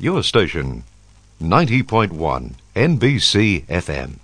Your station, 90.1 NBC FM.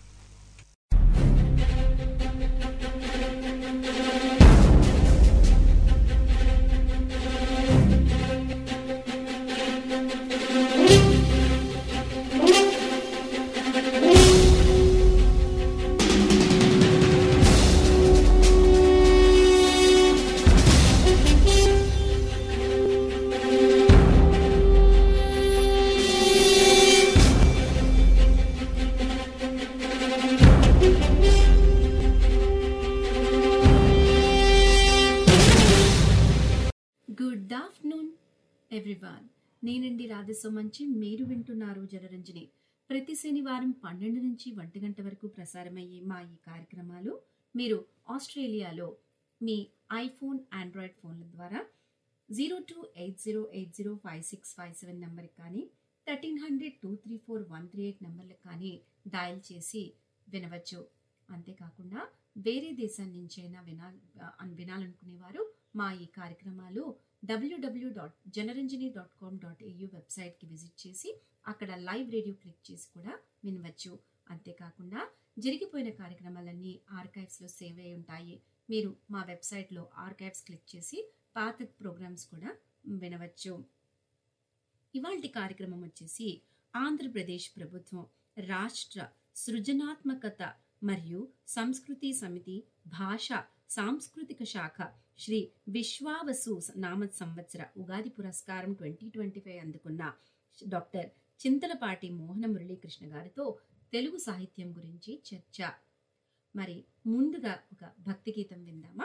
Good afternoon everyone నేనండి రాధసోమంచి మీరు వింటున్నారు జనరంజని ప్రతి శనివారం పన్నెండు నుంచి ఒంటి గంట వరకు ప్రసారమయ్యే మా ఈ కార్యక్రమాలు మీరు ఆస్ట్రేలియాలో మీ ఐఫోన్ ఆండ్రాయిడ్ ఫోన్ల ద్వారా zero two eight zero eight zero five six five seven నెంబర్కి కానీ thirteen hundred two three four one three eight నెంబర్లకు కానీ డయల్ చేసి వినవచ్చు అంతేకాకుండా వేరే దేశం నుంచైనా వినా అన్- వినాలనుకునేవారు మా ఈ కార్యక్రమాలు W W dot Janaranjani dot com dot AU వెబ్సైట్కి విజిట్ చేసి అక్కడ లైవ్ రేడియో క్లిక్ చేసి కూడా వినవచ్చు అంతేకాకుండా జరిగిపోయిన కార్యక్రమాలన్నీ ఆర్కైవ్స్లో సేవ్ అయి ఉంటాయి మీరు మా వెబ్సైట్లో ఆర్కైవ్స్ క్లిక్ చేసి పాత ప్రోగ్రామ్స్ కూడా వినవచ్చు ఇవాల్టి కార్యక్రమం వచ్చేసి ఆంధ్రప్రదేశ్ ప్రభుత్వం రాష్ట్ర సృజనాత్మకత మరియు సంస్కృతి సమితి భాష సాంస్కృతిక శాఖ శ్రీ విశ్వావసు నామ సంవత్సర ఉగాది పురస్కారం ట్వంటీ ట్వంటీ ఫైవ్ అందుకున్న డాక్టర్ చింతలపాటి మోహన మురళీకృష్ణ గారితో తెలుగు సాహిత్యం గురించి చర్చ మరి ముందుగా ఒక భక్తి గీతం విందామా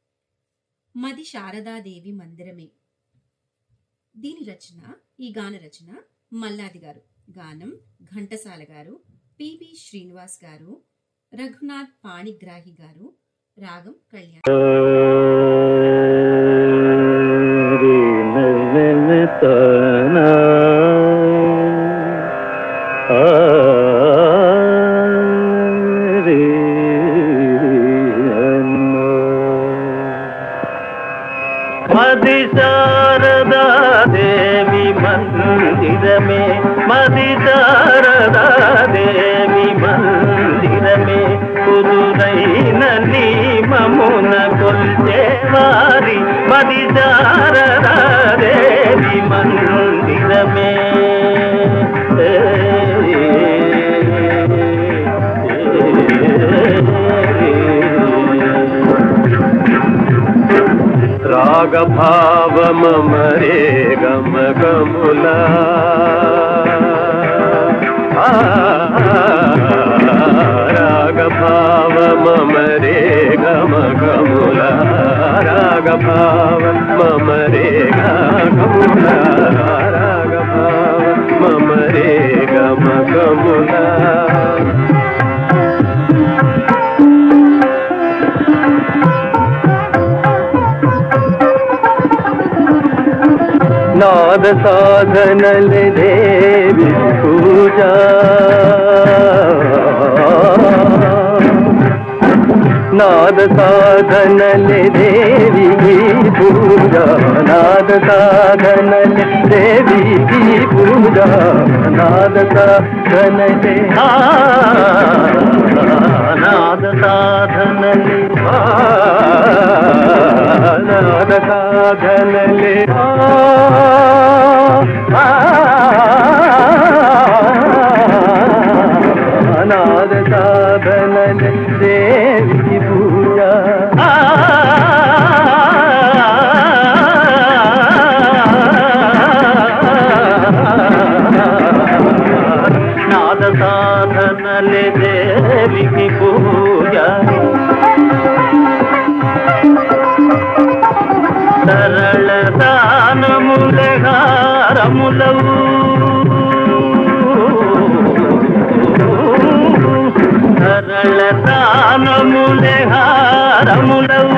మది శారదాదేవి మందిరమే దీని రచన ఈ గాన రచన మల్లాది గారు గానం ఘంటసాల గారు పివి శ్రీనివాస్ గారు రఘునాథ్ పాణిగ్రాహి గారు రాగం కళ్యాణ్ మది శారదా దేవి మందిరమే మది శారదా దేవి మందిరమే కుదురైన నీమమున కొల్చేవారి మది శారదా దేవి మందిరమే రాగభావమరే గమ గములా రాగభావమరే గమ గములా రాగభావ మమరే గములా రాగభావ మమరే గమ గములా నాద సాధనల దేవి పూజ నాద సాధనల దేవి పూజ నాద సాధనల దేవి పూజ నాద సాధనల నాద సాధనల నాద సాధనలే నాద సాధనలే దేవి పూజ నాద సాధనలే దేవికి పూజ సరళ దానములగారములవు సరళ దానములగారములవు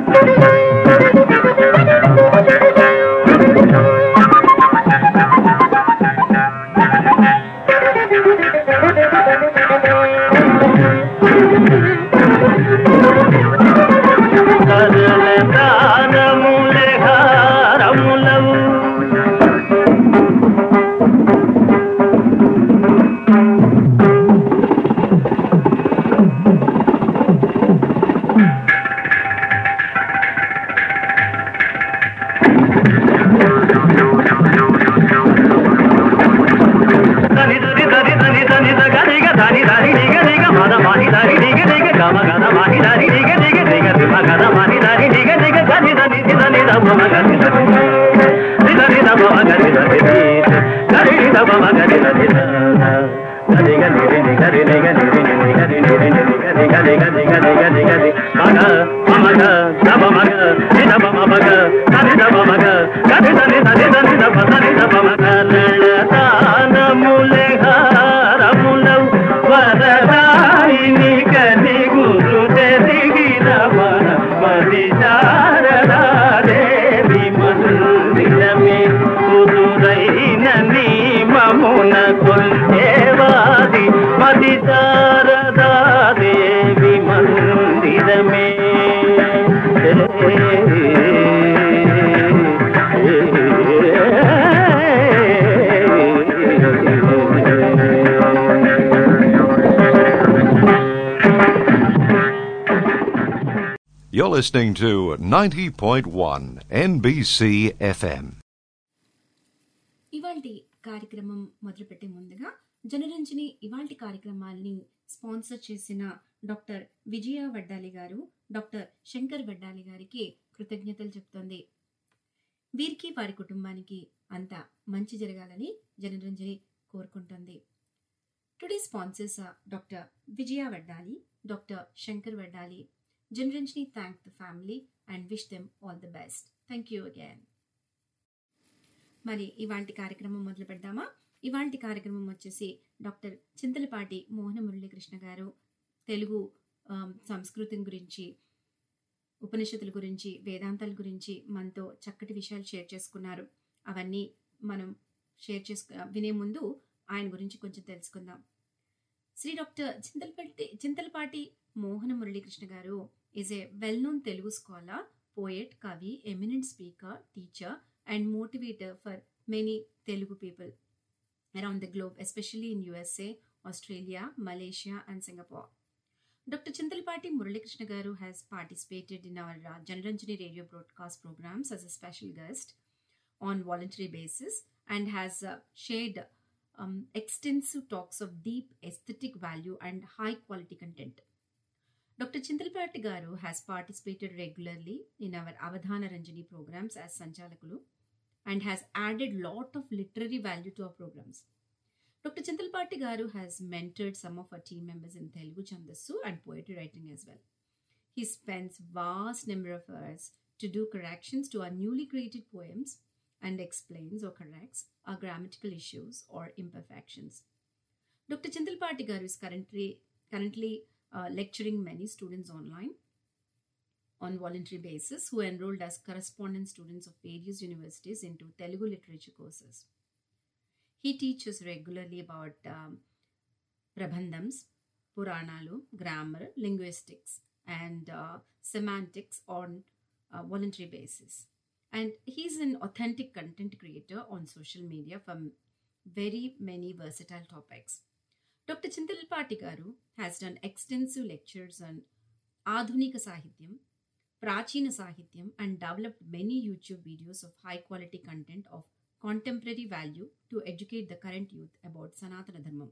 సరళ దానములగారములవు మౌన కొల్లేవాది మది దేవి మందిరమే You're listening to 90.1 NBC FM. ఇవాల్టి కార్యక్రమం మొదలుపెట్టే ముందుగా జనరంజని ఇవాల్టి కార్యక్రమాల్ని స్పాన్సర్ చేసిన డాక్టర్ విజయ వడ్డాలి గారు డాక్టర్ శంకర్ వడ్డాలి గారికి కృతజ్ఞతలు చెప్తోంది వీరికి వారి కుటుంబానికి అంతా మంచి జరగాలని జనరంజని కోరుకుంటుంది today sponsors are doctor Vijaya Vaddali doctor Shankar Vaddali Janaranjani thank the family and wish them all the best thank you again మరి ఇవాంటి కార్యక్రమం మొదలు పెడదామా ఇవాంటి కార్యక్రమం వచ్చేసి డాక్టర్ చింతలపాటి మోహన మురళీకృష్ణ గారు తెలుగు ఆమ్, సంస్కృతం గురించి ఉపనిషత్తుల గురించి వేదాంతాల గురించి మనతో చక్కటి విషయాలు షేర్ చేసుకున్నారు అవన్నీ మనం షేర్ చేసుకు వినే ముందు ఆయన గురించి కొంచెం తెలుసుకుందాం Shri doctor Chintalapatti Chintalapati Mohana Muralikrishna garu is a well known Telugu scholar poet కవి eminent speaker teacher and motivator for many Telugu people around the globe, especially in USA, Australia, Malaysia, and Singapore. Dr. Chintalpati Muralikrishna Garu has participated in our uh, Janaranjani radio broadcast programs as a special guest on voluntary basis and has uh, shared um, extensive talks of deep aesthetic value and high quality content. Dr. Chintalpati Garu has participated regularly in our Avadhana Ranjani programs as Sanchalakulu and has added lot of literary value to our programs. Dr. Chintalpati Garu has mentored some of our team members in Telugu Chandasu and poetry writing as well. He spends vast number of hours to do corrections to our newly created poems and explains or corrects our grammatical issues or imperfections. Dr. Chintalpati Garu is currently currently uh, lecturing many students online on voluntary basis who enrolled as correspondence students of various universities into Telugu literature courses. He teaches regularly about um, prabandhams, Puranalu, grammar, linguistics, and uh, semantics on a voluntary basis. And he's an authentic content creator on social media from very many versatile topics. Dr. Chintalpati Garu has done extensive lectures on Adhunika Sahityam, Prachina Sahityam, and developed many YouTube videos of high quality content of contemporary value to educate the current youth about Sanatana Dharmam.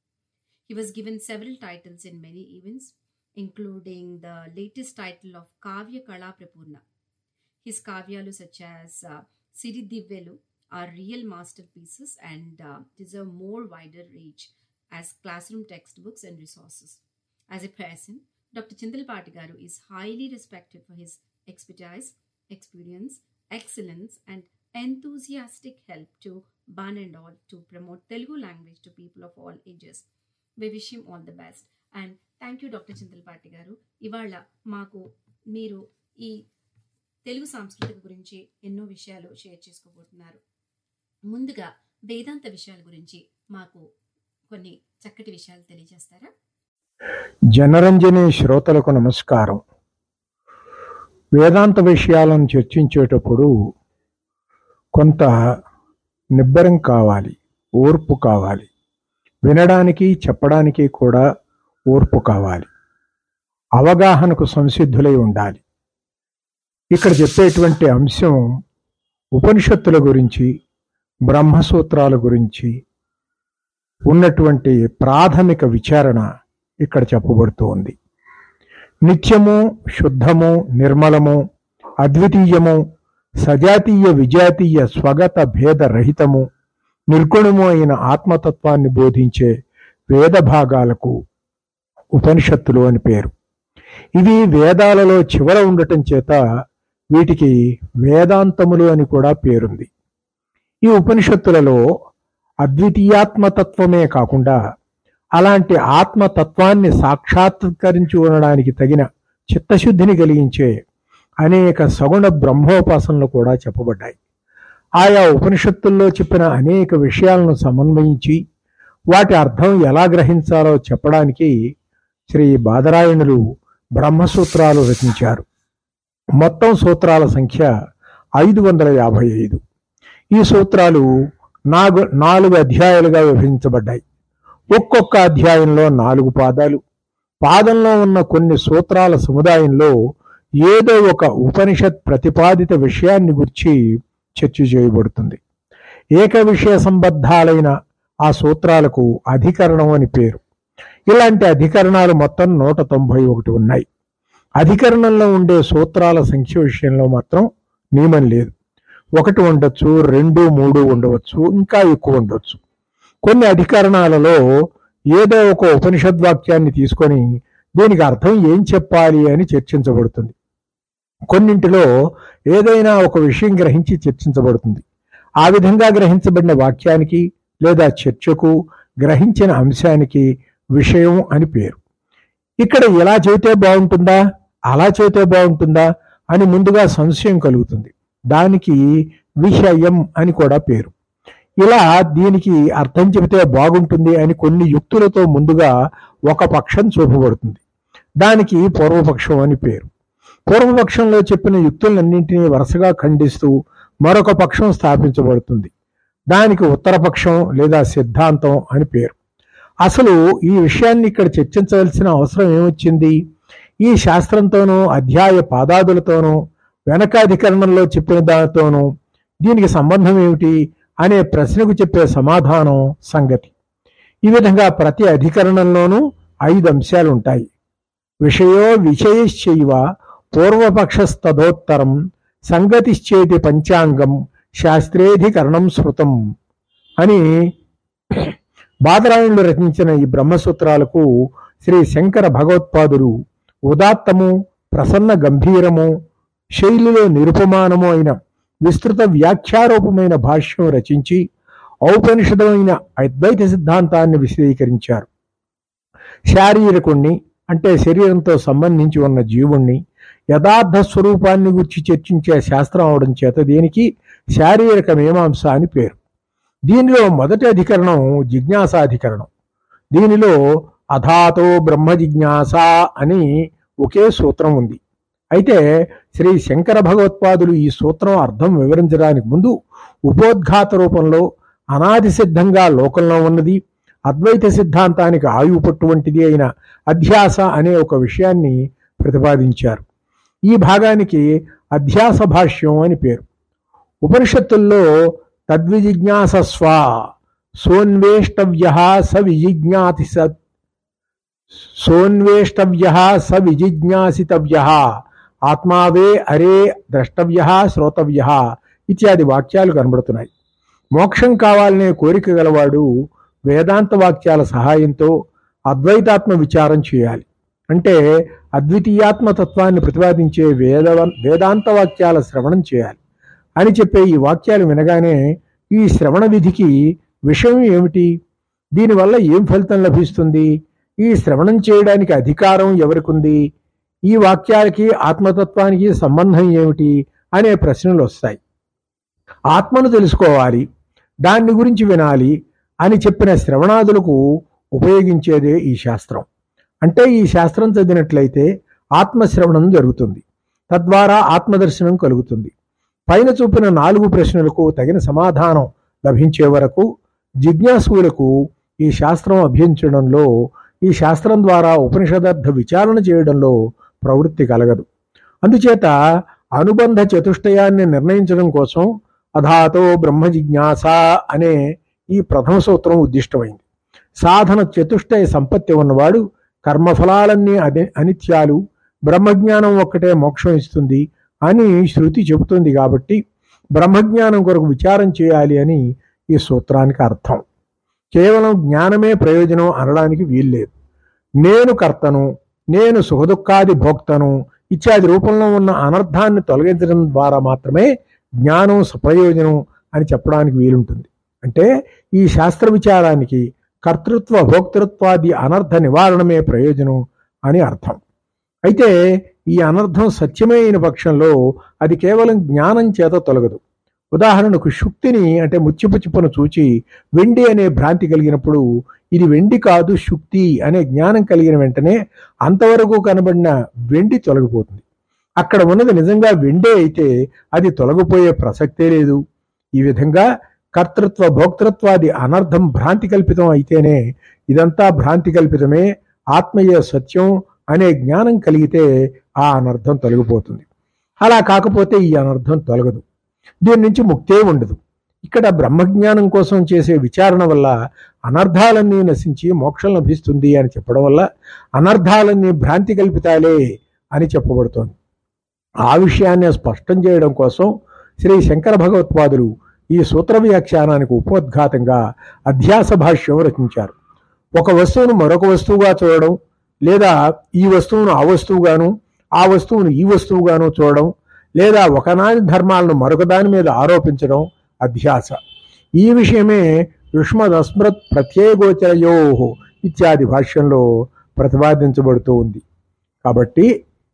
He was given several titles in many events, including the latest title of Kavya Kala Prapurna. His kavyalu such as uh, Siri Divelu are real masterpieces and uh, deserve more wider reach as classroom textbooks and resources. As a person, Dr. Chindalpati Garu is highly respected for his expertise, experience, excellence, and enthusiastic help to one and all to promote Telugu language to people of all ages. We wish him all the best. And thank you, Dr. Chindalpati Garu. ఇవాళ మాకు మీరు ఈ తెలుగు సాంస్కృతిక గురించి ఎన్నో విషయాలు share చేసుకోబోతున్నారు ముందుగా వేదాంత విషయాల గురించి మాకు కొన్ని చక్కటి విషయాలు తెలియజేస్తారా జనరంజని శ్రోతలకు నమస్కారం వేదాంత విషయాలను చర్చించేటప్పుడు కొంత నిబ్బరం కావాలి ఓర్పు కావాలి వినడానికి చెప్పడానికి కూడా ఓర్పు కావాలి అవగాహనకు సంసిద్ధులై ఉండాలి ఇక్కడ చెప్పేటువంటి అంశం ఉపనిషత్తుల గురించి బ్రహ్మసూత్రాల గురించి ఉన్నటువంటి ప్రాథమిక విచారణ ఇక్కడ చెప్పబడుతూ ఉంది నిత్యము శుద్ధము నిర్మలము అద్వితీయము సజాతీయ విజాతీయ స్వగత భేద రహితము నిర్గుణము అయిన ఆత్మతత్వాన్ని బోధించే వేద భాగాలకు ఉపనిషత్తులు అని పేరు ఇవి వేదాలలో చివర ఉండటం చేత వీటికి వేదాంతములు అని కూడా పేరుంది ఈ ఉపనిషత్తులలో అద్వితీయాత్మతత్వమే కాకుండా అలాంటి ఆత్మతత్వాన్ని సాక్షాత్కరించి ఉండడానికి తగిన చిత్తశుద్ధిని కలిగించే అనేక సగుణ బ్రహ్మోపాసనలు కూడా చెప్పబడ్డాయి ఆయా ఉపనిషత్తుల్లో చెప్పిన అనేక విషయాలను సమన్వయించి వాటి అర్థం ఎలా గ్రహించాలో చెప్పడానికి శ్రీ బాదరాయణులు బ్రహ్మసూత్రాలు రచించారు మొత్తం సూత్రాల సంఖ్య ఐదు వందల యాభై ఐదు ఈ సూత్రాలు నాగు నాలుగు అధ్యాయాలుగా విభజించబడ్డాయి ఒక్కొక్క అధ్యాయంలో నాలుగు పాదాలు పాదంలో ఉన్న కొన్ని సూత్రాల సముదాయంలో ఏదో ఒక ఉపనిషత్ ప్రతిపాదిత విషయాన్ని గురించి చర్చ చేయబడుతుంది ఏక విషయ సంబద్ధాలైన ఆ సూత్రాలకు అధికరణం అని పేరు ఇలాంటి అధికరణాలు మొత్తం నూట తొంభై ఒకటి ఉన్నాయి అధికరణంలో ఉండే సూత్రాల సంఖ్య విషయంలో మాత్రం నియమం లేదు ఒకటి ఉండొచ్చు రెండు మూడు ఉండవచ్చు ఇంకా ఎక్కువ ఉండొచ్చు కొన్ని అధికరణాలలో ఏదో ఒక ఉపనిషద్ వాక్యాన్ని తీసుకొని దీనికి అర్థం ఏం చెప్పాలి అని చర్చించబడుతుంది కొన్నింటిలో ఏదైనా ఒక విషయం గ్రహించి చర్చించబడుతుంది ఆ విధంగా గ్రహించబడిన వాక్యానికి లేదా చర్చకు గ్రహించిన అంశానికి విషయం అని పేరు ఇక్కడ ఇలా చెబితే బాగుంటుందా అలా చెబితే బాగుంటుందా అని ముందుగా సంశయం కలుగుతుంది దానికి విషయం అని కూడా పేరు ఇలా దీనికి అర్థం చెబితే బాగుంటుంది అని కొన్ని యుక్తులతో ముందుగా ఒక పక్షం చూపబడుతుంది దానికి పూర్వపక్షం అని పేరు పూర్వపక్షంలో చెప్పిన యుక్తులన్నింటినీ వరుసగా ఖండిస్తూ మరొక పక్షం స్థాపించబడుతుంది దానికి ఉత్తరపక్షం లేదా సిద్ధాంతం అని పేరు అసలు ఈ విషయాన్ని ఇక్కడ చర్చించవలసిన అవసరం ఏమొచ్చింది ఈ శాస్త్రంతోనూ అధ్యాయ పాదాదులతోనూ వెనక అధికరణంలో చెప్పిన దానితోనూ దీనికి సంబంధం ఏమిటి అనే ప్రశ్నకు చెప్పే సమాధానం సంగతి ఈ విధంగా ప్రతి అధికరణంలోనూ ఐదు అంశాలు ఉంటాయి విషయో విషయశ్చైవ పూర్వపక్షస్తదోత్తరం సంగతిశ్చేతి పంచాంగం శాస్త్రేధికరణం శృతం అని బాదరాయణులు రచించిన ఈ బ్రహ్మసూత్రాలకు శ్రీ శంకర భగవత్పాదులు ఉదాత్తము ప్రసన్న గంభీరము శైలిలో నిరుపమానము అయిన విస్తృత వ్యాఖ్యారూపమైన భాష్యం రచించి ఔపనిషదమైన అద్వైత సిద్ధాంతాన్ని విశదీకరించారు శారీరకుణ్ణి అంటే శరీరంతో సంబంధించి ఉన్న జీవుణ్ణి యథార్థ స్వరూపాన్ని గురించి చర్చించే శాస్త్రం అవడం చేత దీనికి శారీరక మీమాంస అని పేరు దీనిలో మొదటి అధికరణం జిజ్ఞాసాధికరణం దీనిలో అథాతో బ్రహ్మ జిజ్ఞాస అని ఒకే సూత్రం ఉంది అయితే శ్రీ శంకర భగవత్పాదులు ఈ సూత్రం అర్థం వివరించడానికి ముందు ఉపోద్ఘాత రూపంలో అనాది సిద్ధంగా లోకంలో ఉన్నది అద్వైత సిద్ధాంతానికి ఆయువు పట్టు వంటిది అయిన అధ్యాస అనే ఒక విషయాన్ని ప్రతిపాదించారు ఈ భాగానికి అధ్యాస భాష్యం అని పేరు ఉపనిషత్తుల్లో తద్విజిజ్ఞాసస్వ సోన్వేష్టవ్య స విజిజ్ఞాతి స సోన్వేష్టవ్య స విజిజ్ఞాసితవ్య ఆత్మావే అరే ద్రష్టవ్య శ్రోతవ్య ఇత్యాది వాక్యాలు కనబడుతున్నాయి మోక్షం కావాలనే కోరిక గలవాడు వేదాంత వాక్యాల సహాయంతో అద్వైతాత్మ విచారం చేయాలి అంటే అద్వితీయాత్మ తత్వాన్ని ప్రతిపాదించే వేద వేదాంత వాక్యాల శ్రవణం చేయాలి అని చెప్పే ఈ వాక్యాలు వినగానే ఈ శ్రవణ విధికి విషయం ఏమిటి దీనివల్ల ఏం ఫలితం లభిస్తుంది ఈ శ్రవణం చేయడానికి అధికారం ఎవరికుంది ఈ వాక్యాలకి ఆత్మతత్వానికి సంబంధం ఏమిటి అనే ప్రశ్నలు వస్తాయి ఆత్మను తెలుసుకోవాలి దాన్ని గురించి వినాలి అని చెప్పిన శ్రవణాదులకు ఉపయోగించేదే ఈ శాస్త్రం అంటే ఈ శాస్త్రం చదివినట్లయితే ఆత్మశ్రవణం జరుగుతుంది తద్వారా ఆత్మదర్శనం కలుగుతుంది పైన చూపిన నాలుగు ప్రశ్నలకు తగిన సమాధానం లభించే వరకు జిజ్ఞాసువులకు ఈ శాస్త్రం అభ్యసించడంలో ఈ శాస్త్రం ద్వారా ఉపనిషదర్థ విచారణ చేయడంలో ప్రవృత్తి కలగదు అందుచేత అనుబంధ చతుష్టయాన్ని నిర్ణయించడం కోసం అధాతో బ్రహ్మ జిజ్ఞాస అనే ఈ ప్రథమ సూత్రం ఉద్దిష్టమైంది సాధన చతుష్టయ సంపత్తి ఉన్నవాడు కర్మఫలాలన్నీ అదే అనిత్యాలు బ్రహ్మజ్ఞానం ఒక్కటే మోక్షం ఇస్తుంది అని శృతి చెబుతుంది కాబట్టి బ్రహ్మజ్ఞానం కొరకు విచారం చేయాలి అని ఈ సూత్రానికి అర్థం కేవలం జ్ఞానమే ప్రయోజనం అనడానికి వీల్లేదు నేను కర్తను నేను సుఖదుఖాది భోక్తను ఇత్యాది రూపంలో ఉన్న అనర్థాన్ని తొలగించడం ద్వారా మాత్రమే జ్ఞానం సప్రయోజనం అని చెప్పడానికి వీలుంటుంది అంటే ఈ శాస్త్ర విచారానికి కర్తృత్వ భోక్తృత్వాది అనర్థ నివారణమే ప్రయోజనం అని అర్థం అయితే ఈ అనర్థం సత్యమే అయిన పక్షంలో అది కేవలం జ్ఞానం చేత తొలగదు ఉదాహరణకు శుక్తిని అంటే ముత్యపు చిప్పను చూచి వెండి అనే భ్రాంతి కలిగినప్పుడు ఇది వెండి కాదు శుక్తి అనే జ్ఞానం కలిగిన వెంటనే అంతవరకు కనబడిన వెండి తొలగిపోతుంది అక్కడ ఉన్నది నిజంగా వెండే అయితే అది తొలగిపోయే ప్రసక్తే లేదు ఈ విధంగా కర్తృత్వ భోక్తృత్వాది అనర్థం భ్రాంతి కల్పితం అయితేనే ఇదంతా భ్రాంతి కల్పితమే ఆత్మీయ సత్యం అనే జ్ఞానం కలిగితే ఆ అనర్థం తొలగిపోతుంది అలా కాకపోతే ఈ అనర్థం తొలగదు దీని నుంచి ముక్తే ఉండదు ఇక్కడ బ్రహ్మజ్ఞానం కోసం చేసే విచారణ వల్ల అనర్థాలన్నీ నశించి మోక్షం లభిస్తుంది అని చెప్పడం వల్ల అనర్థాలన్నీ భ్రాంతి కల్పితాలే అని చెప్పబడుతోంది ఆ విషయాన్ని స్పష్టం చేయడం కోసం శ్రీ శంకర భగవత్పాదులు ఈ సూత్ర వ్యాఖ్యానానికి ఉపోద్ఘాతంగా అధ్యాస భాష్యం రచించారు ఒక వస్తువును మరొక వస్తువుగా చూడడం లేదా ఈ వస్తువును ఆ వస్తువుగాను ఆ వస్తువును ఈ వస్తువుగాను చూడడం లేదా ఒకనాని ధర్మాలను మరొక దాని మీద ఆరోపించడం అధ్యాస ఈ విషయమే యుష్మదస్మృత్ ప్రత్యేగోచరయో ఇత్యాది భాష్యంలో ప్రతిపాదించబడుతూ ఉంది కాబట్టి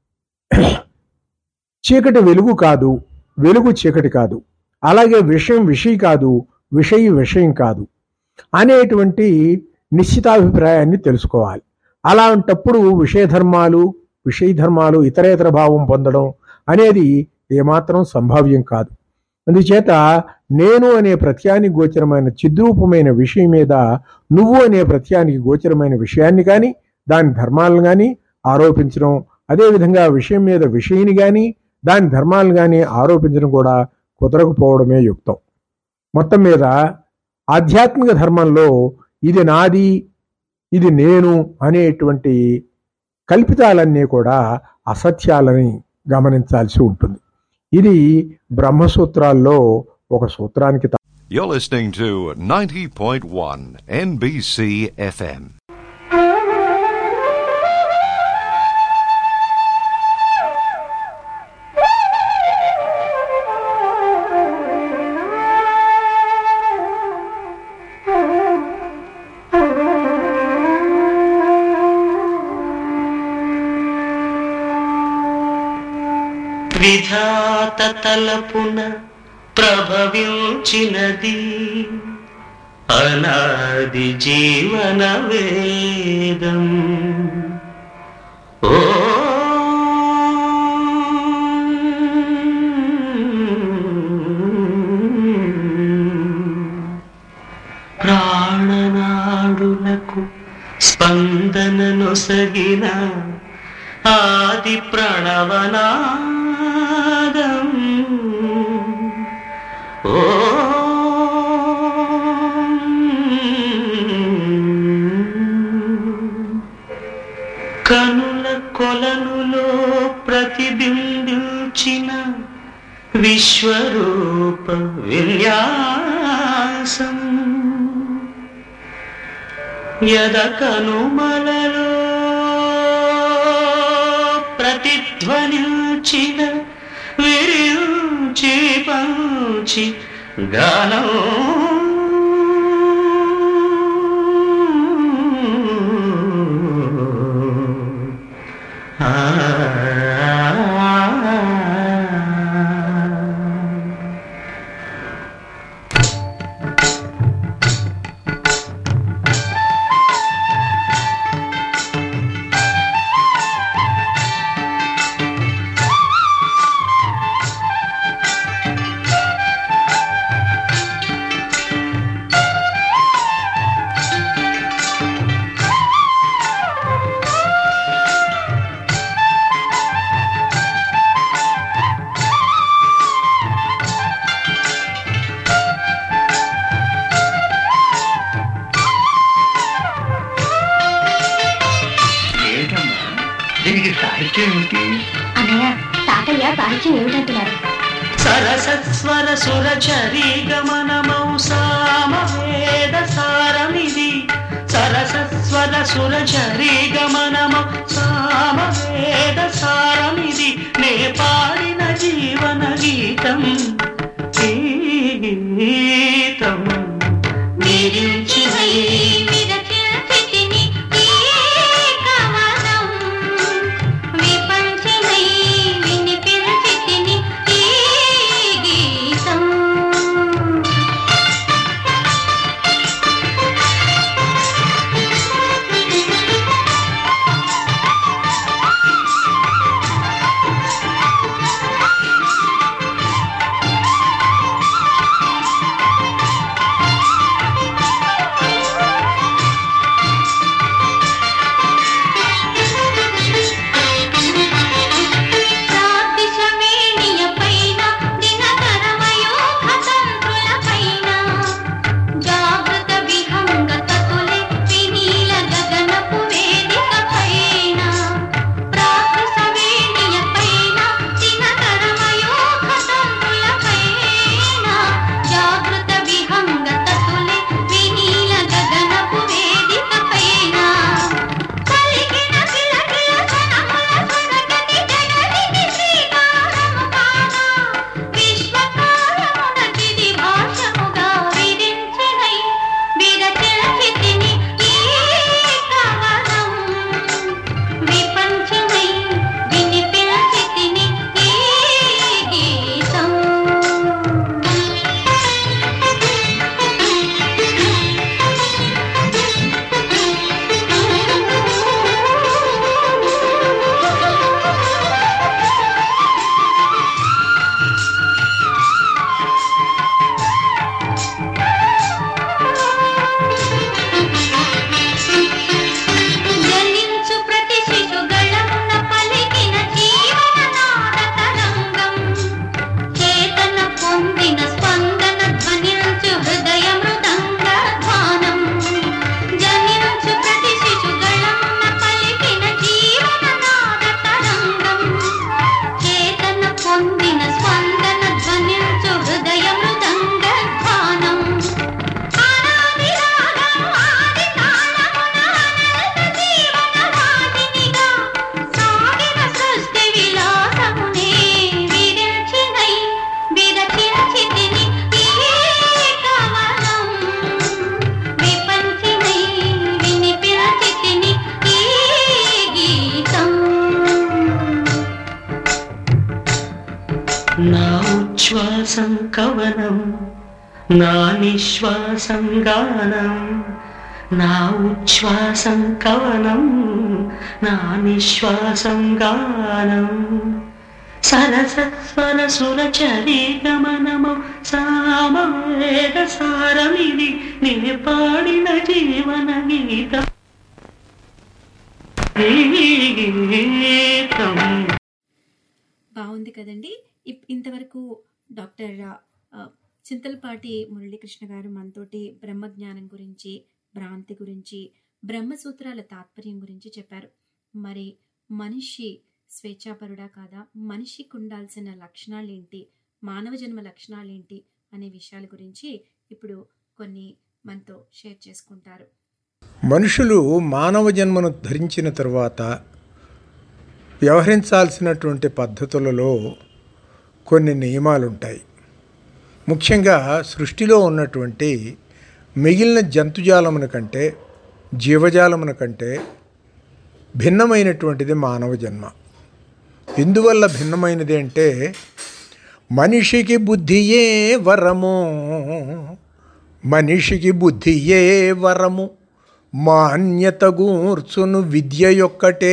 చీకటి వెలుగు కాదు వెలుగు చీకటి కాదు అలాగే విషయం విషయ కాదు విషయ విషయం కాదు అనేటువంటి నిశ్చితాభిప్రాయాన్ని తెలుసుకోవాలి అలాంటప్పుడు విషయ ధర్మాలు విషయ ధర్మాలు ఇతరేతర భావం పొందడం అనేది ఏమాత్రం సంభావ్యం కాదు అందుచేత నేను అనే ప్రత్యానికి గోచరమైన చిద్రూపమైన విషయం మీద నువ్వు అనే ప్రత్యానికి గోచరమైన విషయాన్ని కానీ దాని ధర్మాలను కానీ ఆరోపించడం అదేవిధంగా విషయం మీద విషయాన్ని కానీ దాని ధర్మాలను కానీ ఆరోపించడం కూడా కుదరకపోవడమే యుక్తం మొత్తం మీద ఆధ్యాత్మిక ధర్మంలో ఇది నాది ఇది నేను అనేటువంటి కల్పితాలన్నీ కూడా అసత్యాలని గమనించాల్సి ఉంటుంది ఇది బ్రహ్మసూత్రాల్లో ఒక సూత్రానికి తా- You're listening to 90.1 NBC FM. విధాత తలపున ప్రభవించినది అనాది జీవన వేదం ఓ ప్రాణనాడులకు స్పందనను సగిన ఆది ప్రణవనాదం ఓ కనుల కొలనులో ప్రతిబింబించిన విశ్వరూప విన్యాసం యదకనుమలలో ప్రతిధ్వనించిన విరించి పంచి గానం ఆ ఏంటమ్మా దీనికి సాహిత్యం ఏమిటి అన్నయ్య తాతయ్య సాహిత్యం ఏమిటంటున్నారు సరసస్వర సురచరీ గమనమౌ సామవేద సారమిది సరసస్వర సురచరీ గమనమౌ సామవేద సారమిది నే పాడిన జీవన గీతం ఈ గీతం నిరించిన విపంచమై వినిపించితిని ఈ గీతం ఉచ్ఛ్వాసం కవనం నా నిశ్వాసం గానం నా ఉచ్ఛ్వాసం కవనం నా నిశ్వాసం గానం సరసస్వర సుర చరీ గమనము సామవేద సారమిది నే పాడిన జీవన గీతం గీతం బాగుంది కదండి ఇప్- ఇంతవరకు డాక్టర్ ఆ, చింతలపాటి మురళీకృష్ణ గారు మనతోటి బ్రహ్మజ్ఞానం గురించి భ్రాంతి గురించి బ్రహ్మసూత్రాల తాత్పర్యం గురించి చెప్పారు మరి మనిషి స్వేచ్ఛాపరుడా కాదా మనిషికి ఉండాల్సిన లక్షణాలు ఏంటి మానవ జన్మ లక్షణాలు ఏంటి అనే విషయాల గురించి ఇప్పుడు కొన్ని మనతో షేర్ చేసుకుంటారు మనుషులు మానవ జన్మను ధరించిన తరువాత వ్యవహరించాల్సినటువంటి పద్ధతులలో కొన్ని నియమాలు ఉంటాయి ముఖ్యంగా సృష్టిలో ఉన్నటువంటి మిగిలిన జంతుజాలమున కంటే జీవజాలమున కంటే భిన్నమైనటువంటిది మానవ జన్మ ఎందువల్ల భిన్నమైనది అంటే మనిషికి బుద్ధియే వరము మనిషికి బుద్ధియే వరము మాన్యత గూర్చును విద్య యొక్కటే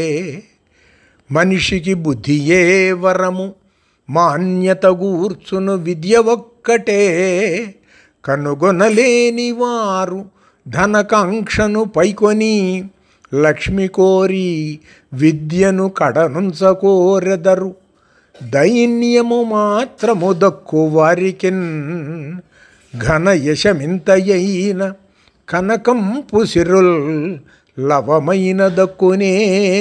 మనిషికి బుద్ధియే వరము మాన్యత గూర్చును విద్య ఒక్కటే కనుగొనలేని వారు ధనకాంక్షను పైకొని లక్ష్మి కోరి విద్యను కడనుంచకోరెదరు దైన్యము మాత్రము దక్కు వారికిన్ ఘన యశమింతయైన కనకంపు సిరుల్ లవమైన దక్కునే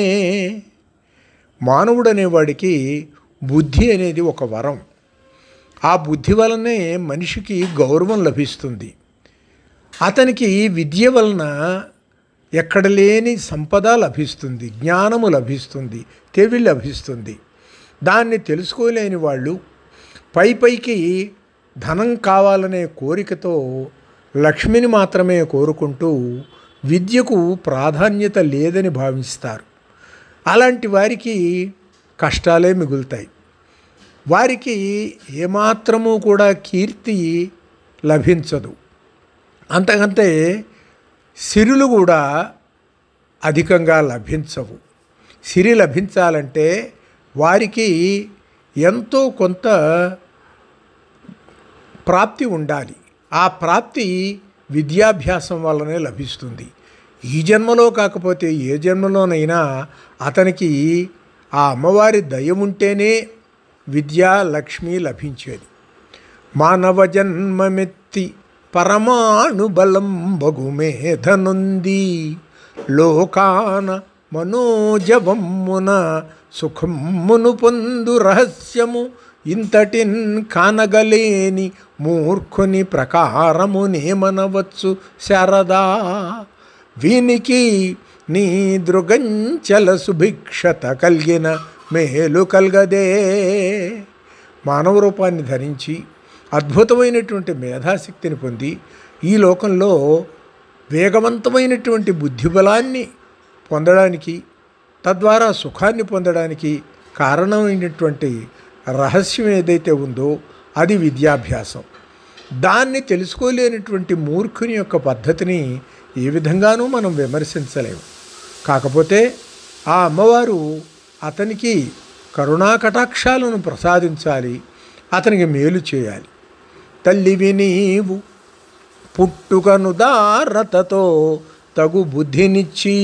మానవుడనేవాడికి బుద్ధి అనేది ఒక వరం ఆ బుద్ధి వలనే మనిషికి గౌరవం లభిస్తుంది అతనికి విద్య వలన ఎక్కడ లేని సంపద లభిస్తుంది జ్ఞానము లభిస్తుంది తెలివి లభిస్తుంది దాన్ని తెలుసుకోలేని వాళ్ళు పై పైకి ధనం కావాలనే కోరికతో లక్ష్మిని మాత్రమే కోరుకుంటూ విద్యకు ప్రాధాన్యత లేదని భావిస్తారు అలాంటి వారికి కష్టాలే మిగులుతాయి వారికి ఏమాత్రము కూడా కీర్తి లభించదు అంతకంటే సిరులు కూడా అధికంగా లభించవు సిరి లభించాలంటే వారికి ఎంతో కొంత ప్రాప్తి ఉండాలి ఆ ప్రాప్తి విద్యాభ్యాసం వల్లనే లభిస్తుంది ఈ జన్మలో కాకపోతే ఏ జన్మలోనైనా అతనికి ఆ అమ్మవారి దయ ఉంటేనే విద్యా లక్ష్మి లభించేది మానవ జన్మమెత్తి పరమాణు బలం బగుమేధనుంది లోకాన మనోజవమ్మున సుఖమ్మును పొందు రహస్యము ఇంతటిన్ కానగలేని మూర్ఖుని ప్రకారమునేమనవచ్చు శారదా వీనికి నీ దృగంచల సుభిక్షత కలిగిన మేలు కల్గదే మానవ రూపాన్ని ధరించి అద్భుతమైనటువంటి మేధాశక్తిని పొంది ఈ లోకంలో వేగవంతమైనటువంటి బుద్ధిబలాన్ని పొందడానికి తద్వారా సుఖాన్ని పొందడానికి కారణమైనటువంటి రహస్యం ఏదైతే ఉందో అది విద్యాభ్యాసం దాన్ని తెలుసుకోలేనటువంటి మూర్ఖుని యొక్క పద్ధతిని ఏ విధంగానూ మనం విమర్శించలేము కాకపోతే ఆ అమ్మవారు అతనికి కరుణా కటాక్షాలను ప్రసాదించాలి అతనికి మేలు చేయాలి తల్లివి నీవు పుట్టుకను దారతతో తగు బుద్ధినిచ్చి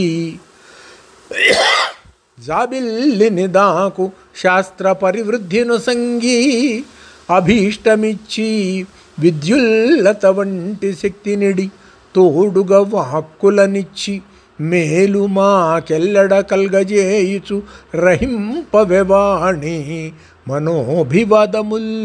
జాబిల్లిని దాకు శాస్త్ర పరివృద్ధిను సంగీ అభీష్టమిచ్చి విద్యుల్లత వంటి శక్తినిడి తోడుగా వాక్కులనిచ్చి మేలు మాకెల్లడ కల్గజేయుచు రహింపవెవాణి మనోభివాదముల్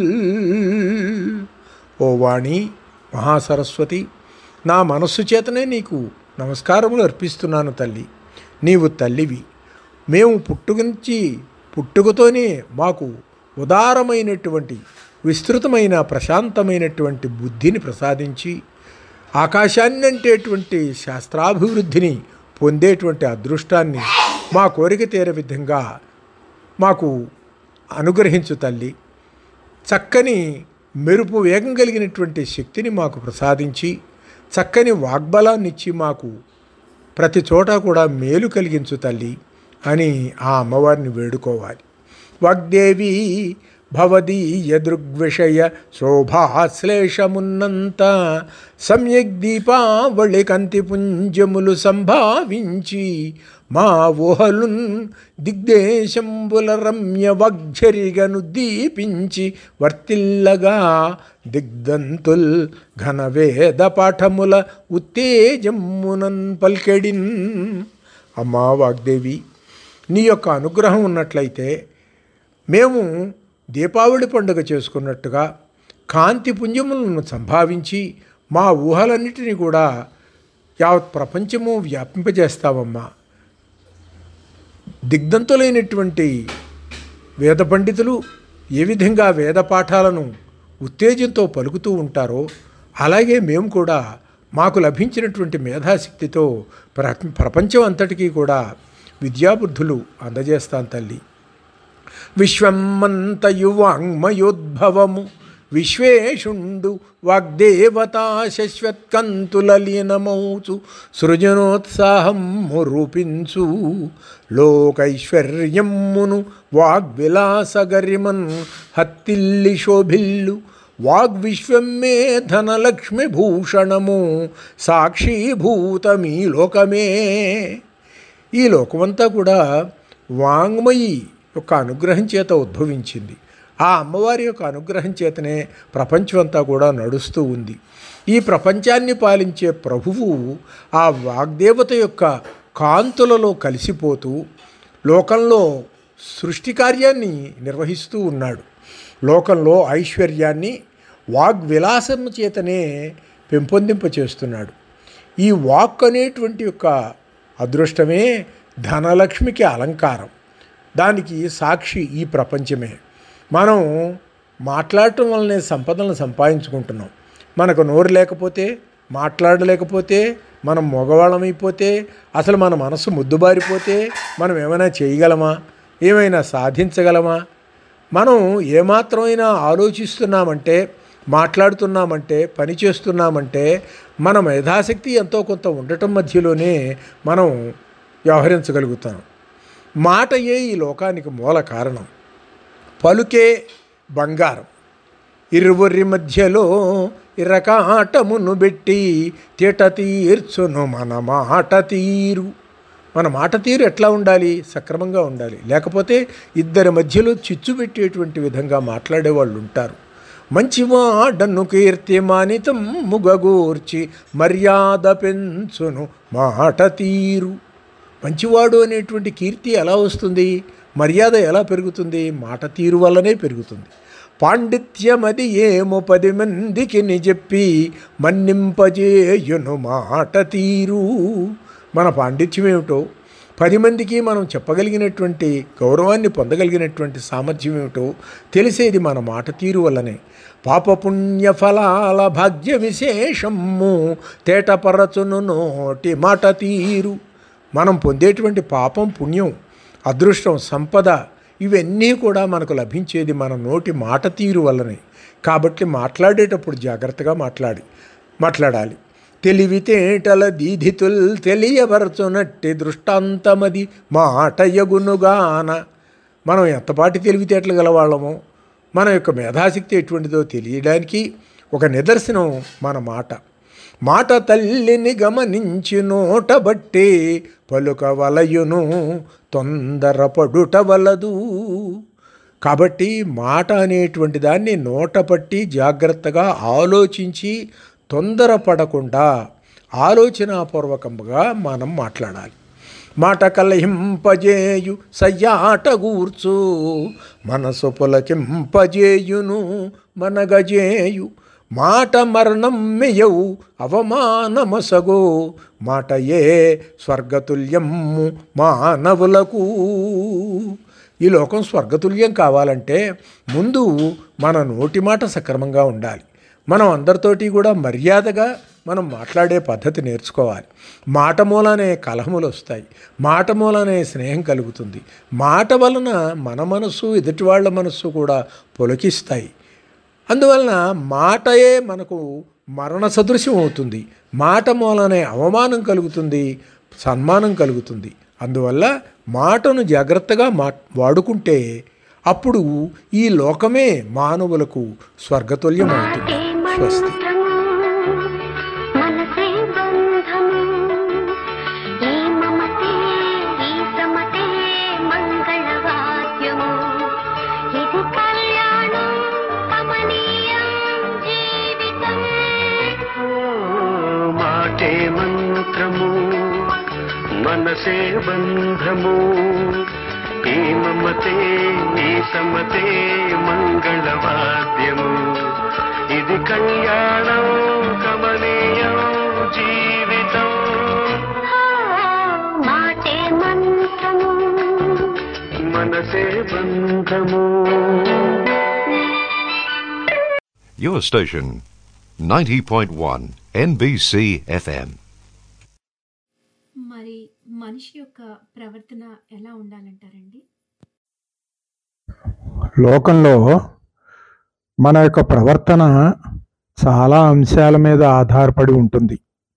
ఓ వాణి మహాసరస్వతి నా మనస్సు చేతనే నీకు నమస్కారములు అర్పిస్తున్నాను తల్లి నీవు తల్లివి మేము పుట్టుగుంచి పుట్టుకతోనే మాకు ఉదారమైనటువంటి విస్తృతమైన ప్రశాంతమైనటువంటి బుద్ధిని ప్రసాదించి ఆకాశాన్ని అంటేటువంటి శాస్త్రాభివృద్ధిని పొందేటువంటి అదృష్టాన్ని మా కోరిక తీరే విధంగా మాకు అనుగ్రహించు తల్లి చక్కని మెరుపు వేగం కలిగినటువంటి శక్తిని మాకు ప్రసాదించి చక్కని వాగ్బలాన్నిచ్చి మాకు ప్రతి చోట కూడా మేలు కలిగించు తల్లి అని ఆ అమ్మవారిని వేడుకోవాలి వాగ్దేవి భవదీయ దృగ్విషయ శోభాశ్లేషమున్నంత సమ్యక్ దీపావళి కంతి పుంజములు సంభావించి మా ఊహలున్ దిగ్దేశంబుల రమ్య వగ్ఝరిగను దీపించి వర్తిల్లగా దిగ్దంతుల్ ఘనవేద పాఠముల ఉత్తేజమ్మునన్ పల్కెడిన్ అమ్మా వాగ్దేవి నీ యొక్క అనుగ్రహం ఉన్నట్లయితే మేము దీపావళి పండుగ చేసుకున్నట్టుగా కాంతి పుంజములను సంభావించి మా ఊహలన్నిటినీ కూడా యావత్ ప్రపంచము వ్యాపింపజేస్తావమ్మా దిగ్ధంతులైనటువంటి వేద పండితులు ఏ విధంగా వేద పాఠాలను ఉత్తేజంతో పలుకుతూ ఉంటారో అలాగే మేము కూడా మాకు లభించినటువంటి మేధాశక్తితో ప్ర ప్రపంచం అంతటికీ కూడా విద్యాబుద్ధులు అందజేస్తాం తల్లి విశ్వమంతయు వాంగ్మయోద్భవము విశ్వేషుండు వాగ్దేవతా శశ్వత్కంతుల లీనమౌచు సృజనోత్సాహము రూపించు లోకైశ్వర్యమ్మును వాగ్విలాసగరిమన్ హత్తిల్లి శోభిల్లు వాగ్విశ్వమే ధనలక్ష్మి భూషణము సాక్షీభూతమీ లోకమే ఈ లోకమంతా కూడా వాంగ్మయి యొక్క అనుగ్రహం చేత ఉద్భవించింది ఆ అమ్మవారి యొక్క అనుగ్రహం చేతనే ప్రపంచమంతా కూడా నడుస్తూ ఉంది ఈ ప్రపంచాన్ని పాలించే ప్రభువు ఆ వాగ్దేవత యొక్క కాంతులలో కలిసిపోతూ లోకంలో సృష్టి కార్యాన్ని నిర్వహిస్తూ ఉన్నాడు లోకంలో ఐశ్వర్యాన్ని వాగ్విలాసం చేతనే పెంపొందింప చేస్తున్నాడు ఈ వాక్ అనేటువంటి యొక్క అదృష్టమే ధనలక్ష్మికి అలంకారం దానికి సాక్షి ఈ ప్రపంచమే మనం మాట్లాడటం వల్లనే సంపదలను సంపాదించుకుంటున్నాం మనకు నోరు లేకపోతే మాట్లాడలేకపోతే మనం మగవాళ్ళమైపోతే అసలు మన మనసు ముద్దుబారిపోతే మనం ఏమైనా చేయగలమా ఏమైనా సాధించగలమా మనం ఏమాత్రమైనా ఆలోచిస్తున్నామంటే మాట్లాడుతున్నామంటే పని చేస్తున్నామంటే మన మేధాశక్తి ఎంతో కొంత ఉండటం మధ్యలోనే మనం వ్యవహరించగలుగుతాం మాటయే ఈ లోకానికి మూల కారణం పలుకే బంగారం ఇరువురి మధ్యలో ఇరకాటమును పెట్టి తీట తీర్చును మన మాట తీరు మన మాట తీరు ఎట్లా ఉండాలి సక్రమంగా ఉండాలి లేకపోతే ఇద్దరి మధ్యలో చిచ్చు పెట్టేటువంటి విధంగా మాట్లాడే వాళ్ళు ఉంటారు మంచివాడను కీర్తి మానితం ముగగూర్చి మర్యాద పెంచును మాట తీరు మంచివాడు అనేటువంటి కీర్తి ఎలా వస్తుంది మర్యాద ఎలా పెరుగుతుంది మాట తీరు వల్లనే పెరుగుతుంది పాండిత్యమది ఏమో పది మందికి చెప్పి మన్నింపజేయును మాట తీరు మన పాండిత్యం ఏమిటో పది మందికి మనం చెప్పగలిగినటువంటి గౌరవాన్ని పొందగలిగినటువంటి సామర్థ్యం ఏమిటో తెలిసేది మన మాట తీరు వల్లనే పాపపుణ్య ఫలాల భాగ్య విశేషము తేటపరచును నోటి మాట తీరు మనం పొందేటువంటి పాపం పుణ్యం అదృష్టం సంపద ఇవన్నీ కూడా మనకు లభించేది మన నోటి మాట తీరు వల్లనే కాబట్టి మాట్లాడేటప్పుడు జాగ్రత్తగా మాట్లాడి మాట్లాడాలి తెలివితేటల దీధితుల్ తెలియబరచునట్టి దృష్టాంతమది మాటయగునుగాన మనం ఎంతపాటి తెలివితేటలు గలవాళ్ళమో మన యొక్క మేధాశక్తి ఎటువంటిదో తెలియడానికి ఒక నిదర్శనం మన మాట మాట తల్లిని గమనించి నోట బట్టి పలుక వలయును తొందరపడుట వలదు కాబట్టి మాట అనేటువంటి దాన్ని నోట పట్టి జాగ్రత్తగా ఆలోచించి తొందరపడకుండా ఆలోచనాపూర్వకంగా మనం మాట్లాడాలి మాట కలహింపజేయు సయ్యాట గూర్చు మనసు పులకింపజేయును మనగజేయు మాట మరణం మెయవు అవమానమసగో మాటయే స్వర్గతుల్యము మానవులకు ఈ లోకం స్వర్గతుల్యం కావాలంటే ముందు మన నోటి మాట సక్రమంగా ఉండాలి మనం అందరితోటి కూడా మర్యాదగా మనం మాట్లాడే పద్ధతి నేర్చుకోవాలి మాట మూలనే కలహములు వస్తాయి మాట మూలనే స్నేహం కలుగుతుంది మాట వలన మన మనస్సు ఎదుటి వాళ్ళ మనస్సు కూడా పొలకిస్తాయి అందువలన మాటయే మనకు మరణ సదృశ్యం అవుతుంది మాట మూలనే అవమానం కలుగుతుంది సన్మానం కలుగుతుంది అందువల్ల మాటను జాగ్రత్తగా మా వాడుకుంటే అప్పుడు ఈ లోకమే మానవులకు స్వర్గతుల్యం అవుతుంది స్వస్తి మనసే బంధము ఈ మమతే ఈ సమతే మంగళవాద్యము ఇది కళ్యాణం కమనీయం జీవితం మాటే మంత్రము మనసే బంధము ఈ మమతే ఈ సమతే మంగళవాద్యము ఇది కళ్యాణం కమనీయం జీవితం మాటే మంత్రము మనసే బంధము Your station, 90.1 NBC FM. మరి మనిషి యొక్క ప్రవర్తన ఎలా ఉండాలంటారండి లోకంలో మన యొక్క ప్రవర్తన చాలా అంశాల మీద ఆధారపడి ఉంటుంది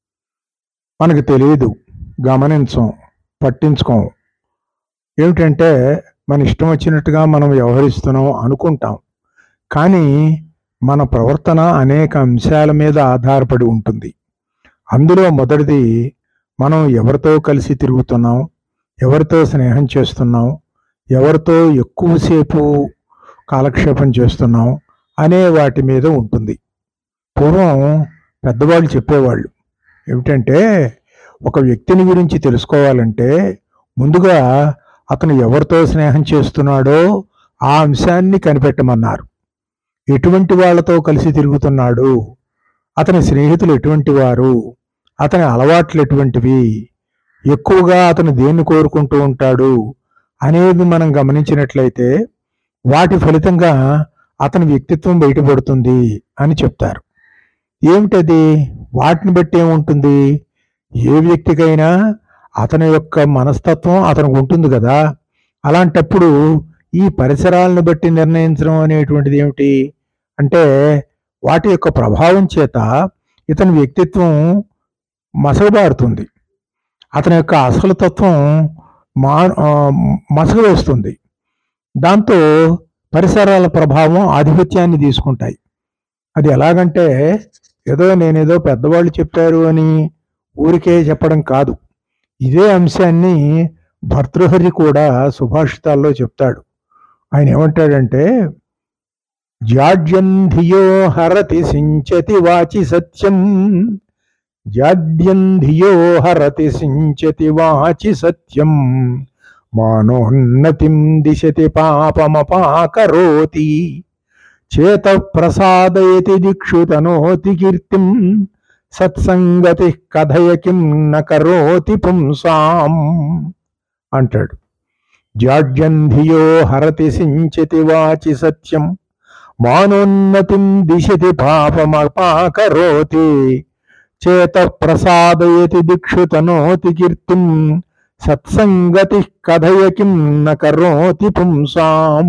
మనకు తెలియదు గమనించం పట్టించుకోం ఏమిటంటే మన ఇష్టం వచ్చినట్టుగా మనం వ్యవహరిస్తున్నాం అనుకుంటాం కానీ మన ప్రవర్తన అనేక అంశాల మీద ఆధారపడి ఉంటుంది అందులో మొదటిది మనం ఎవరితో కలిసి తిరుగుతున్నాం ఎవరితో స్నేహం చేస్తున్నాం ఎవరితో ఎక్కువసేపు కాలక్షేపం చేస్తున్నాం అనే వాటి మీద ఉంటుంది పూర్వం పెద్దవాళ్ళు చెప్పేవాళ్ళు ఏమిటంటే ఒక వ్యక్తిని గురించి తెలుసుకోవాలంటే ముందుగా అతను ఎవరితో స్నేహం చేస్తున్నాడో ఆ అంశాన్ని కనిపెట్టమన్నారు ఎటువంటి వాళ్ళతో కలిసి తిరుగుతున్నాడు అతని స్నేహితులు ఎటువంటి వారు అతని అలవాట్లు ఎటువంటివి ఎక్కువగా అతను దేన్ని కోరుకుంటూ ఉంటాడు అనేవి మనం గమనించినట్లయితే వాటి ఫలితంగా అతని వ్యక్తిత్వం బయటపడుతుంది అని చెప్తారు ఏమిటది వాటిని బట్టి ఏముంటుంది ఏ వ్యక్తికైనా అతని యొక్క మనస్తత్వం అతనికి ఉంటుంది కదా అలాంటప్పుడు ఈ పరిసరాలను బట్టి నిర్ణయించడం అనేటువంటిది ఏమిటి అంటే వాటి యొక్క ప్రభావం చేత ఇతని వ్యక్తిత్వం మసగబారుతుంది అతని యొక్క అసలు తత్వం మా ఆ, మసక వేస్తుంది దాంతో పరిసరాల ప్రభావం ఆధిపత్యాన్ని తీసుకుంటాయి అది ఎలాగంటే ఏదో నేనేదో పెద్దవాళ్ళు చెప్పారు అని ఊరికే చెప్పడం కాదు ఇదే అంశాన్ని భర్తృహరి కూడా సుభాషితాల్లో చెప్తాడు ఆయన ఏమంటాడంటే జాడ్యం ధియో హరతి సించతి వాచి సత్యం జాడ్యం ధియో హరతి సించతి వాచి సత్యం మానోన్నతిం దిశతి పాపమపాకరోతి చేత ప్రసాదయతి దిక్షుతనోతి కీర్తిం సత్సంగతి కథయ కిం న కరోతి పుంసాం అంటాడు జాడ్యంధియో హరతి సించతి వాచి సత్యం మానోన్నతిం దిశతి పాపమపాకరోతి చేత ప్రసాదయతి దిక్షుతనోతి కీర్తిం సత్సంగతి కథయ కిం న కరోతి పుంసాం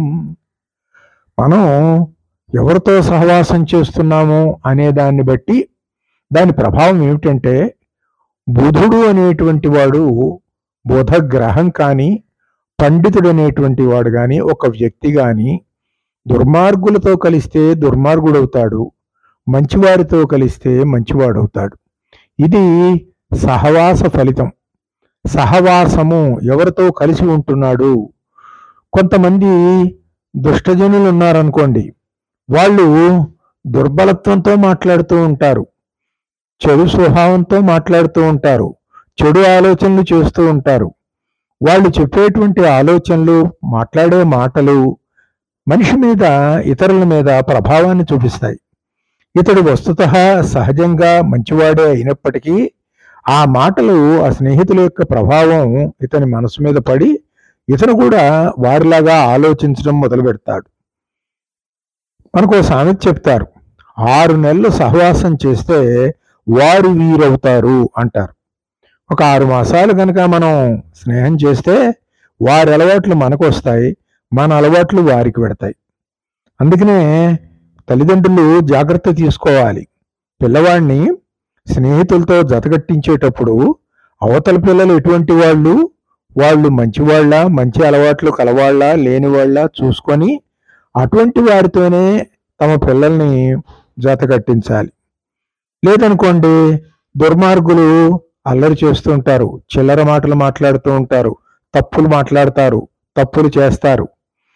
మనం ఎవరితో సహవాసం చేస్తున్నాము అనే దాన్ని బట్టి దాని ప్రభావం ఏమిటంటే బుధుడు అనేటువంటి వాడు బుధ గ్రహం కానీ పండితుడు అనేటువంటి వాడు కానీ ఒక వ్యక్తి కానీ దుర్మార్గులతో కలిస్తే దుర్మార్గుడవుతాడు మంచివారితో కలిస్తే మంచివాడవుతాడు ఇది సహవాస ఫలితం సహవాసము ఎవరితో కలిసి ఉంటున్నాడు కొంతమంది దుష్టజనులు ఉన్నారనుకోండి వాళ్ళు దుర్బలత్వంతో మాట్లాడుతూ ఉంటారు చెడు స్వభావంతో మాట్లాడుతూ ఉంటారు చెడు ఆలోచనలు చేస్తూ ఉంటారు వాళ్ళు చెప్పేటువంటి ఆలోచనలు మాట్లాడే మాటలు మనిషి మీద ఇతరుల మీద ప్రభావాన్ని చూపిస్తాయి ఇతడు వస్తుత సహజంగా మంచివాడే అయినప్పటికీ ఆ మాటలు ఆ స్నేహితుల యొక్క ప్రభావం ఇతని మనసు మీద పడి ఇతను కూడా వారిలాగా ఆలోచించడం మొదలు పెడతాడు మనకు ఓ సామెత చెప్తారు ఆరు నెలలు సహవాసం చేస్తే వారు వీరవుతారు అంటారు ఒక ఆరు మాసాలు కనుక మనం స్నేహం చేస్తే వారి అలవాట్లు మనకు వస్తాయి మన అలవాట్లు వారికి పెడతాయి అందుకనే తల్లిదండ్రులు జాగ్రత్త తీసుకోవాలి పిల్లవాడిని స్నేహితులతో జతకట్టించేటప్పుడు అవతల పిల్లలు ఎటువంటి వాళ్ళు వాళ్ళు మంచివాళ్ళ మంచి అలవాట్లు కలవాళ్ళ లేనివాళ్ళ చూసుకొని అటువంటి వారితోనే తమ పిల్లల్ని జత కట్టించాలి లేదనుకోండి దుర్మార్గులు అల్లరి చేస్తూ ఉంటారు చిల్లర మాటలు మాట్లాడుతూ ఉంటారు తప్పులు మాట్లాడతారు తప్పులు చేస్తారు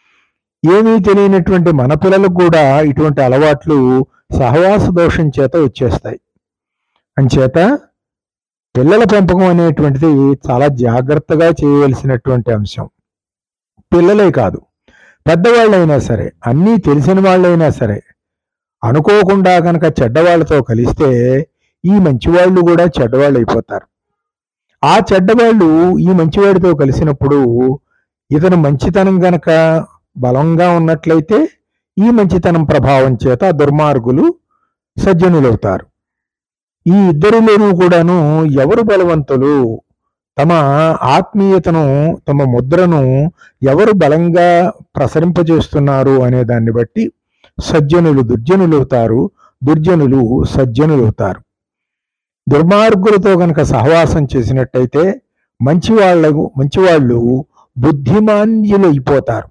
ఏమీ తెలియనటువంటి మన పిల్లలకు కూడా ఇటువంటి అలవాట్లు సహవాస దోషం చేత వచ్చేస్తాయి అంచేత పిల్లల పెంపకం అనేటువంటిది చాలా జాగ్రత్తగా చేయవలసినటువంటి అంశం పిల్లలే కాదు పెద్దవాళ్ళైనా సరే అన్నీ తెలిసిన వాళ్ళైనా సరే అనుకోకుండా కనుక చెడ్డవాళ్ళతో కలిస్తే ఈ మంచివాళ్ళు కూడా చెడ్డవాళ్ళు అయిపోతారు ఆ చెడ్డవాళ్ళు ఈ మంచివాడితో కలిసినప్పుడు ఇతను మంచితనం గనక బలంగా ఉన్నట్లయితే ఈ మంచితనం ప్రభావం చేత ఆ దుర్మార్గులు సజ్జనులవుతారు ఈ ఇద్దరిలోనూ కూడాను ఎవరు బలవంతులు తమ ఆత్మీయతను తమ ముద్రను ఎవరు బలంగా ప్రసరింపజేస్తున్నారు అనే దాన్ని బట్టి సజ్జనులు దుర్జనులవుతారు దుర్జనులు సజ్జనులవుతారు దుర్మార్గులతో గనక సహవాసం చేసినట్టయితే మంచి వాళ్ళకు మంచివాళ్ళు బుద్ధిమాన్యులు అయిపోతారు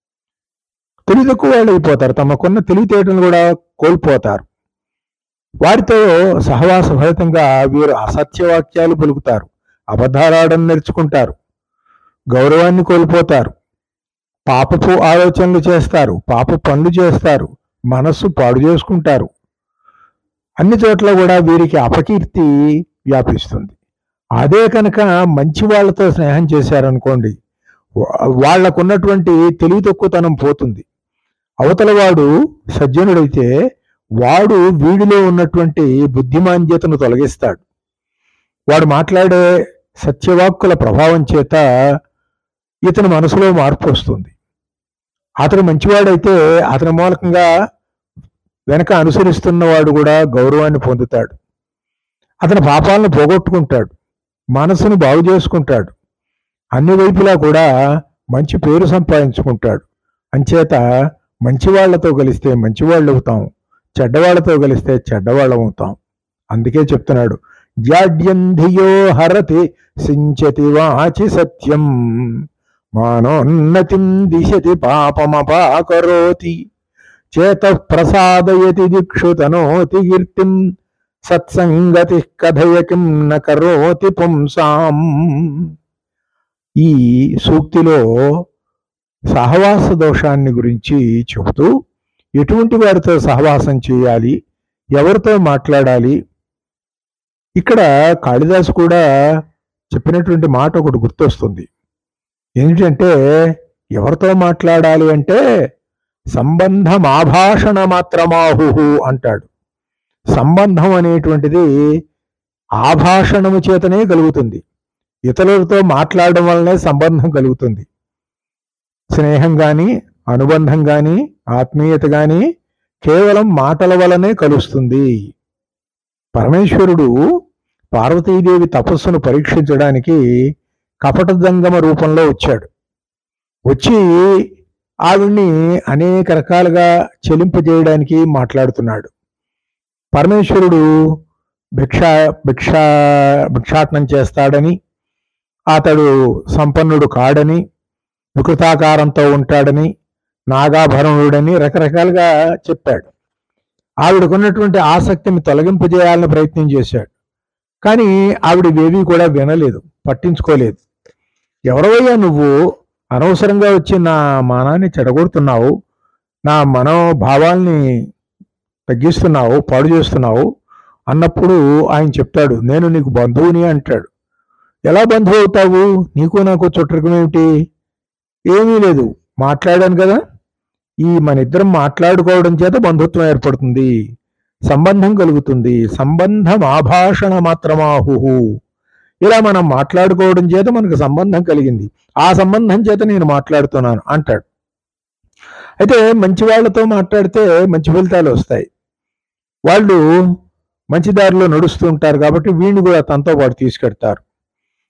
తెలివి తక్కువ వాళ్ళు అయిపోతారు తమకున్న తెలివితేటలు కూడా కోల్పోతారు వారితో సహవాస ఫలితంగా వీరు అసత్యవాక్యాలు పలుకుతారు అబద్ధాలాడడం నేర్చుకుంటారు గౌరవాన్ని కోల్పోతారు పాపపు ఆలోచనలు చేస్తారు పాప పనులు చేస్తారు మనస్సు పాడు చేసుకుంటారు అన్ని చోట్ల కూడా వీరికి అపకీర్తి వ్యాపిస్తుంది అదే కనుక మంచి వాళ్ళతో స్నేహం చేశారనుకోండి వా- వాళ్ళకున్నటువంటి తెలివి తక్కువతనం పోతుంది అవతల వాడు సజ్జనుడైతే వాడు వీడిలో ఉన్నటువంటి బుద్ధిమాంద్యతను తొలగిస్తాడు వాడు మాట్లాడే సత్యవాక్కుల ప్రభావం చేత ఇతని మనసులో మార్పు వస్తుంది అతను మంచివాడైతే అతని మూలకంగా వెనక అనుసరిస్తున్నవాడు కూడా గౌరవాన్ని పొందుతాడు అతని పాపాలను పోగొట్టుకుంటాడు మనసును బాగు చేసుకుంటాడు అన్ని వైపులా కూడా మంచి పేరు సంపాదించుకుంటాడు అంచేత మంచివాళ్లతో కలిస్తే మంచివాళ్ళు అవుతాం చెడ్డవాళ్లతో కలిస్తే చెడ్డవాళ్ళం అవుతాం అందుకే చెప్తున్నాడు జాడ్యంధియో హరతి సించతి వాచి సత్యం మానోన్నతిం దిశతి పాపమపాకరోతి చేత ప్రసాదయతి దిక్షుతనోతి కీర్తిం సత్సంగతి కథయకిం న కరోతి పుంసాం ఈ సూక్తిలో సహవాస దోషాన్ని గురించి చెబుతూ ఎటువంటి వారితో సహవాసం చేయాలి ఎవరితో మాట్లాడాలి ఇక్కడ కాళిదాసు కూడా చెప్పినటువంటి మాట ఒకటి గుర్తొస్తుంది ఏంటంటే ఎవరితో మాట్లాడాలి అంటే సంబంధం ఆభాషణ మాత్రమాహు అంటాడు సంబంధం అనేటువంటిది ఆభాషణము చేతనే కలుగుతుంది ఇతరులతో మాట్లాడడం వల్లనే సంబంధం కలుగుతుంది స్నేహం గాని అనుబంధం గాని ఆత్మీయత గాని కేవలం మాటల వలనే కలుస్తుంది పరమేశ్వరుడు పార్వతీదేవి తపస్సును పరీక్షించడానికి కపట జంగమ రూపంలో వచ్చాడు వచ్చి ఆవిడ్ని అనేక రకాలుగా చెలింపజేయడానికి మాట్లాడుతున్నాడు పరమేశ్వరుడు భిక్ష భిక్ష భిక్షాటనం చేస్తాడని అతడు సంపన్నుడు కాడని వికృతాకారంతో ఉంటాడని నాగాభరణుడని రకరకాలుగా చెప్పాడు ఆవిడకున్నటువంటి ఆసక్తిని తొలగింపజేయాలని ప్రయత్నం చేశాడు కానీ ఆవిడ ఇవేవీ కూడా వినలేదు పట్టించుకోలేదు ఎవరవయ్యా నువ్వు అనవసరంగా వచ్చి నా మానాన్ని చెడగొడుతున్నావు నా మనోభావాల్ని తగ్గిస్తున్నావు పాడు చేస్తున్నావు అన్నప్పుడు ఆయన చెప్తాడు నేను నీకు బంధువుని అంటాడు ఎలా బంధువు అవుతావు నీకు నాకు చుట్టరికం ఏమిటి ఏమీ లేదు మాట్లాడాను కదా ఈ మన ఇద్దరం మాట్లాడుకోవడం చేత బంధుత్వం ఏర్పడుతుంది సంబంధం కలుగుతుంది సంబంధం ఆభాషణ మాత్రమాహు ఇలా మనం మాట్లాడుకోవడం చేత మనకు సంబంధం కలిగింది ఆ సంబంధం చేత నేను మాట్లాడుతున్నాను అంటాడు అయితే మంచి వాళ్ళతో మాట్లాడితే మంచి ఫలితాలు వస్తాయి వాళ్ళు మంచి దారిలో నడుస్తూ ఉంటారు కాబట్టి వీడిని కూడా తనతో పాటు తీసుకెడతారు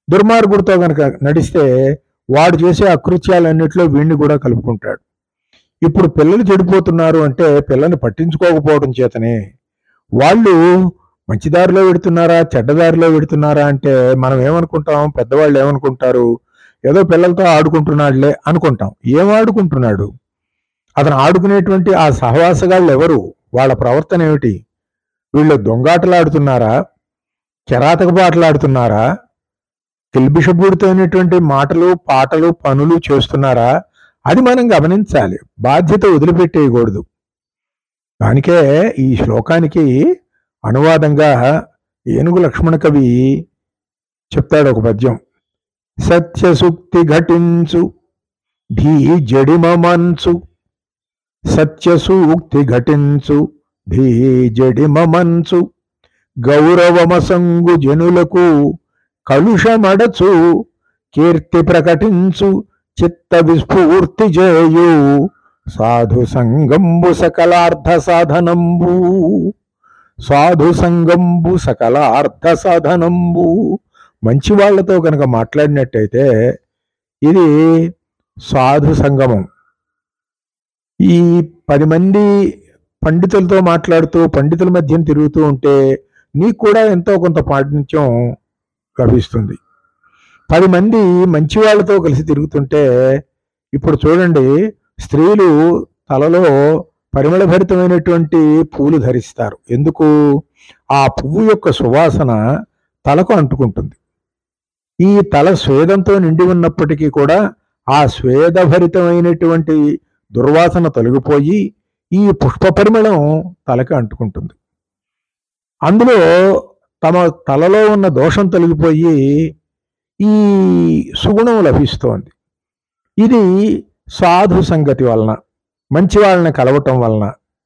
దుర్మార్గుడితో కనుక నడిస్తే వాడు చేసే అకృత్యాలన్నింటిలో వీడిని కూడా కలుపుకుంటాడు ఇప్పుడు పిల్లలు చెడిపోతున్నారు అంటే పిల్లల్ని పట్టించుకోకపోవడం చేతనే వాళ్ళు మంచి దారిలో పెడుతున్నారా చెడ్డదారిలో పెడుతున్నారా అంటే మనం ఏమనుకుంటాం పెద్దవాళ్ళు ఏమనుకుంటారు ఏదో పిల్లలతో ఆడుకుంటున్నాడులే అనుకుంటాం ఏం ఆడుకుంటున్నాడు అతను ఆడుకునేటువంటి ఆ సహవాసగాళ్ళు ఎవరు వాళ్ళ ప్రవర్తన ఏమిటి వీళ్ళు దొంగాటలాడుతున్నారా కిరాతక పాటలాడుతున్నారా కిల్బిషబూడితోనేటువంటి మాటలు పాటలు పనులు చేస్తున్నారా అది మనం గమనించాలి బాధ్యత వదిలిపెట్టేయకూడదు దానికే ఈ శ్లోకానికి అనువాదంగా ఏనుగు లక్ష్మణ కవి చెప్తాడు ఒక పద్యం సత్యసుక్తి ఘటించు ధీ జడిమమంచు సత్యసూక్తి ఘటించు ధీ జడిమమంచు గౌరవమసంగు జనులకు కలుషమడచు కీర్తి ప్రకటించు చిత్త విస్ఫూర్తి చేయు సాధు సంగంబు సకలార్థ సాధనంబు సాధు సంగంబు సకలార్థ సాధనంబు మంచి వాళ్ళతో కనుక మాట్లాడినట్టయితే ఇది సాధు సంగమం ఈ పది మంది పండితులతో మాట్లాడుతూ పండితుల మధ్యన తిరుగుతూ ఉంటే నీకు కూడా ఎంతో కొంత పాండిత్యం లభిస్తుంది పది మంది మంచి వాళ్ళతో కలిసి తిరుగుతుంటే ఇప్పుడు చూడండి స్త్రీలు తలలో పరిమళభరితమైనటువంటి పూలు ధరిస్తారు ఎందుకు ఆ పువ్వు యొక్క సువాసన తలకు అంటుకుంటుంది ఈ తల స్వేదంతో నిండి ఉన్నప్పటికీ కూడా ఆ స్వేదభరితమైనటువంటి దుర్వాసన తొలగిపోయి ఈ పుష్ప పరిమళం తలకి అంటుకుంటుంది అందులో తమ తలలో ఉన్న దోషం తొలగిపోయి ఈ సుగుణం లభిస్తోంది ఇది సాధు సంగతి వలన మంచి వాళ్ళని కలవటం వలన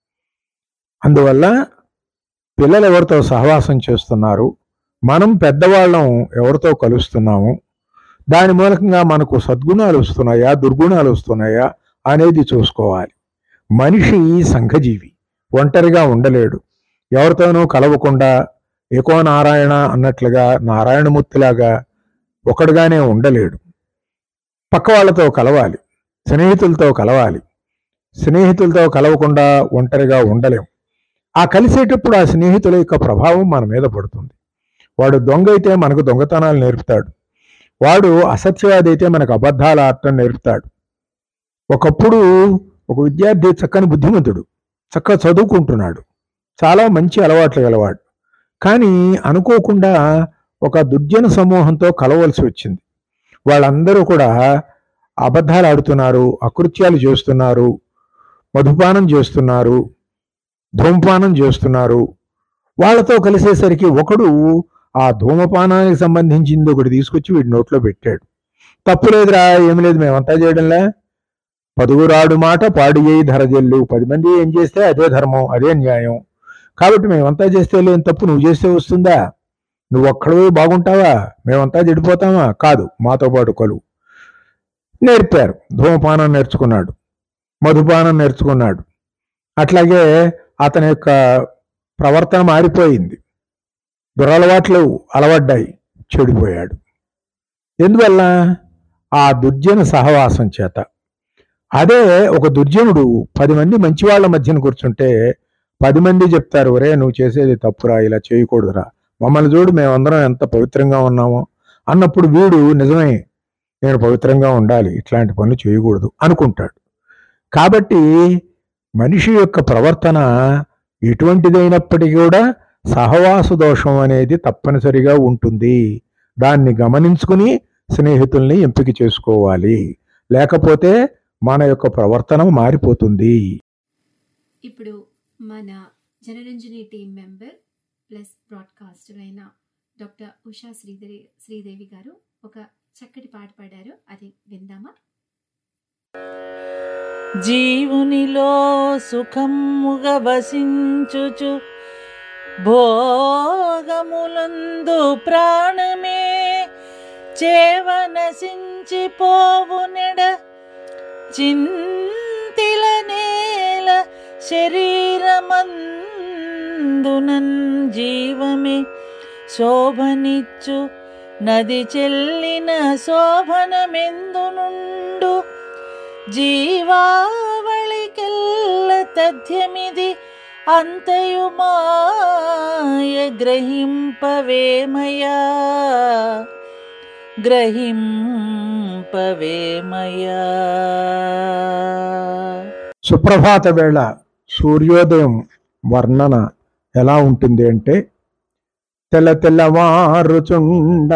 అందువల్ల పిల్లలు ఎవరితో సహవాసం చేస్తున్నారు మనం పెద్దవాళ్ళం ఎవరితో కలుస్తున్నాము దాని మూలకంగా మనకు సద్గుణాలు వస్తున్నాయా దుర్గుణాలు వస్తున్నాయా అనేది చూసుకోవాలి మనిషి సంఘజీవి ఒంటరిగా ఉండలేడు ఎవరితోనూ కలవకుండా ఏకో నారాయణ అన్నట్లుగా నారాయణమూర్తిలాగా ఒకడుగానే ఉండలేడు పక్క వాళ్ళతో కలవాలి స్నేహితులతో కలవాలి స్నేహితులతో కలవకుండా ఒంటరిగా ఉండలేం ఆ కలిసేటప్పుడు ఆ స్నేహితుల యొక్క ప్రభావం మన మీద పడుతుంది వాడు దొంగ అయితే మనకు దొంగతనాలు నేర్పుతాడు వాడు అసత్యవాది అయితే మనకు అబద్ధాలు ఆడటం నేర్పుతాడు ఒకప్పుడు ఒక విద్యార్థి చక్కని బుద్ధిమంతుడు చక్కగా చదువుకుంటున్నాడు చాలా మంచి అలవాట్లు గలవాడు కానీ అనుకోకుండా ఒక దుర్జన సమూహంతో కలవలసి వచ్చింది వాళ్ళందరూ కూడా అబద్ధాలు ఆడుతున్నారు అకృత్యాలు చేస్తున్నారు మధుపానం చేస్తున్నారు ధూమపానం చేస్తున్నారు వాళ్ళతో కలిసేసరికి ఒకడు ఆ ధూమపానానికి సంబంధించింది ఒకటి తీసుకొచ్చి వీడి నోట్లో పెట్టాడు తప్పు లేదురా ఏమి లేదు మేమంతా చేయడంలే పదుగురాడు మాట పాడు చేయి ధరజల్లు పది మంది ఏం చేస్తే అదే ధర్మం అదే న్యాయం కాబట్టి మేమంతా చేస్తే లేని తప్పు నువ్వు చేస్తే వస్తుందా నువ్వు ఒక్కడవే బాగుంటావా మేమంతా చెడిపోతామా కాదు మాతో పాటు కలువు నేర్పారు ధూమపానం నేర్చుకున్నాడు మధుపానం నేర్చుకున్నాడు అట్లాగే అతని యొక్క ప్రవర్తన మారిపోయింది దురలవాట్లు అలవడ్డాయి చెడిపోయాడు ఎందువల్ల ఆ దుర్జన సహవాసం చేత అదే ఒక దుర్జనుడు పది మంది మంచి వాళ్ళ మధ్యన కూర్చుంటే పది మంది చెప్తారు ఒరే నువ్వు చేసేది తప్పురా ఇలా చేయకూడదురా మమ్మల్ని చూడు మేమందరం ఎంత పవిత్రంగా ఉన్నామో అన్నప్పుడు వీడు నిజమే నేను పవిత్రంగా ఉండాలి ఇట్లాంటి పనులు చేయకూడదు అనుకుంటాడు కాబట్టి మనిషి యొక్క ప్రవర్తన ఎటువంటిదైనప్పటికీ కూడా సహవాస దోషం అనేది తప్పనిసరిగా ఉంటుంది దాన్ని గమనించుకుని స్నేహితుల్ని ఎంపిక చేసుకోవాలి లేకపోతే మన యొక్క ప్రవర్తన మారిపోతుంది ఇప్పుడు మన Janaranjani team member plus broadcaster అయిన డాక్టర్ ఉషా శ్రీదేవి శ్రీదేవి గారు ఒక చక్కటి పాట పాడారు అది విందామా జీవునిలో సుఖముగ వసించుచు భోగములందు ప్రాణమే చేవనసించిపోవునెడ చింతిల నేల శరీరమందునన్ జీవమే శోభనిచ్చు నది చెల్లిన శోభనమెందునుండు జీవావళికెల్ల తథ్యమిది అంతయు మాయ గ్రహింపవేమయా గ్రహింపవేమయా సుప్రభాత వేళ సూర్యోదయం వర్ణన ఎలా ఉంటుంది అంటే తెల్ల తెల్లవారుచుండ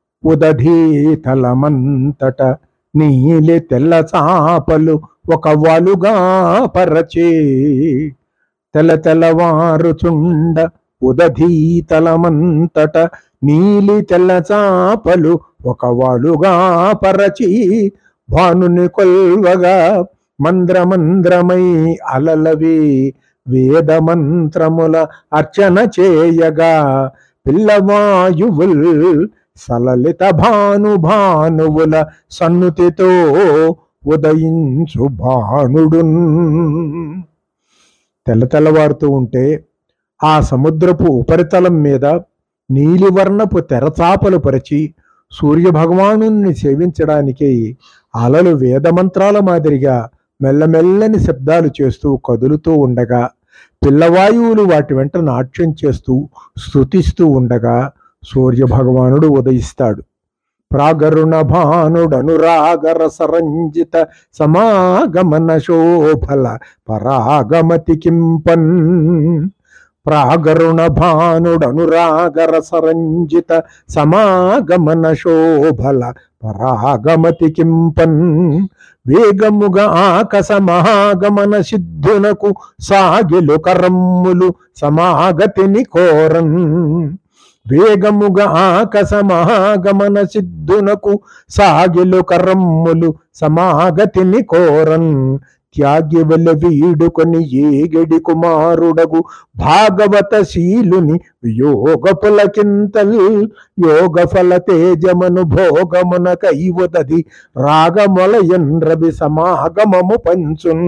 ఉదధీతలమంతట నీలి తెల్ల చాపలు ఒక వలుగా పరచే తెల్ల తెల్లవారుచుండ ఉదధీతలమంతట నీలి తెల్ల చాపలు ఒక వాలుగా పరచి భానుని కొల్వగా మంద్రమంద్రమై అలలవి వేద మంత్రముల అర్చన చేయగా పిల్లవాయువుల్ సలలిత భాను భానువుల సన్నుతితో ఉదయించు భానుడున్ తెల్ల తెల్లవారుతూ ఉంటే ఆ సముద్రపు ఉపరితలం మీద నీలివర్ణపు తెరచాపలు పరిచి సూర్యభగవాను సేవించడానికి అలలు వేదమంత్రాల మాదిరిగా మెల్లమెల్లని శబ్దాలు చేస్తూ కదులుతూ ఉండగా పిల్లవాయువులు వాటి వెంట నాట్యం చేస్తూ స్తుతిస్తూ ఉండగా సూర్యభగవానుడు ఉదయిస్తాడు ప్రాగరుణ భానుడనురాగర సరంజిత సమాగమన శోభల పరాగమతి కింపన్ ప్రాగరుణ భానుడనురాగర సరంజిత సమాగమన శోభల పరాగమతి కింపన్ వేగముగా ఆకస మహాగమన సిద్ధునకు సాగిలు కరమ్ములు సమాగతిని కోరన్ వేగముగా ఆకస మహాగమన సిద్ధునకు సాగిలు కరమ్ములు సమాగతిని కోరన్ త్యాగి వల్ల వీడుకొని ఏగడి కుమారుడగు భాగవత శీలుని యోగ పులకింతల్ యోగ ఫల తేజమను భోగమున కైవదది రాగమొలయన్ రవి సమాగమము పంచున్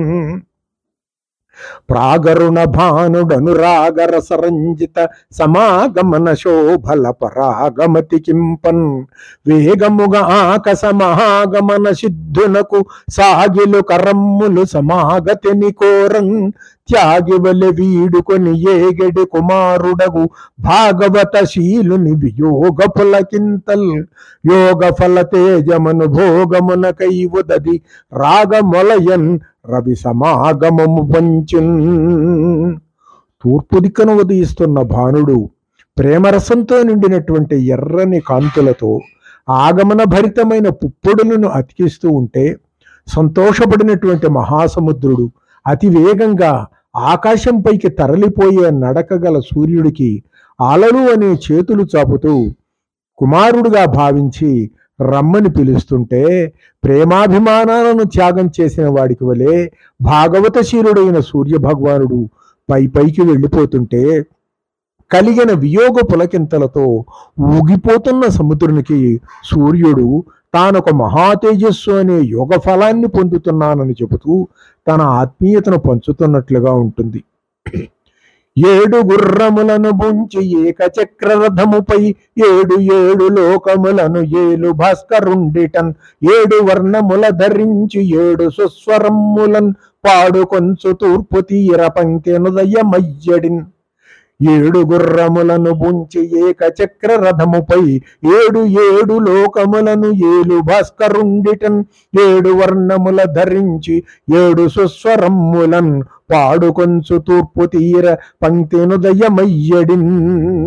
ప్రాగరుణ భానుడను రాగర సరంజిత సమాగమన శోభల పరాగమతి కింపన్ వేగముగా ఆకస మహాగమన సిద్ధునకు సాగిలు కరమ్ములు సమాగతిని కోరన్ త్యాగివలె వీడుకొని ఏగడి కుమారుడగు భాగవత శీలుని వియోగ పులకింతల్ యోగ ఫల తేజమను భోగమున కైవుదది రాగమొలయన్ రవి సమాగమము పంచున్ తూర్పు దిక్కున ఉదయిస్తున్న భానుడు ప్రేమరసంతో నిండినటువంటి ఎర్రని కాంతులతో ఆగమన భరితమైన పుప్పొడులను అతికిస్తూ ఉంటే సంతోషపడినటువంటి మహాసముద్రుడు అతి వేగంగా ఆకాశంపైకి తరలిపోయే నడక గల సూర్యుడికి అలలు అనే చేతులు చాపుతూ కుమారుడుగా భావించి రమ్మని పిలుస్తుంటే ప్రేమాభిమానాలను త్యాగం చేసిన వాడికి వలె భాగవతశీలుడైన సూర్య భగవానుడు పై పైకి వెళ్ళిపోతుంటే కలిగిన వియోగ పులకింతలతో ఊగిపోతున్న సముద్రునికి సూర్యుడు తానొక మహాతేజస్సు అనే యోగ ఫలాన్ని పొందుతున్నానని చెబుతూ తన ఆత్మీయతను పంచుతున్నట్లుగా ఉంటుంది ఏడు గుర్రములను బుంచి ఏకచక్ర రథముపై ఏడు ఏడు లోకములను ఏలు భాస్కరుండిటన్ ఏడు వర్ణముల ధరించి ఏడు సుస్వరములన్ పాడుకొంచు తూర్పు తీర పంక్తినుదయమయ్యడిన్ ఏడు గుర్రములను బుంచి ఏకచక్ర రథముపై ఏడు ఏడు లోకములను ఏలు భాస్కరుండిటన్ ఏడు వర్ణముల ధరించి ఏడు సుస్వరమ్ములన్ పాడుకొంచు తూర్పు తీర పంక్తినుదయమయ్యడిన్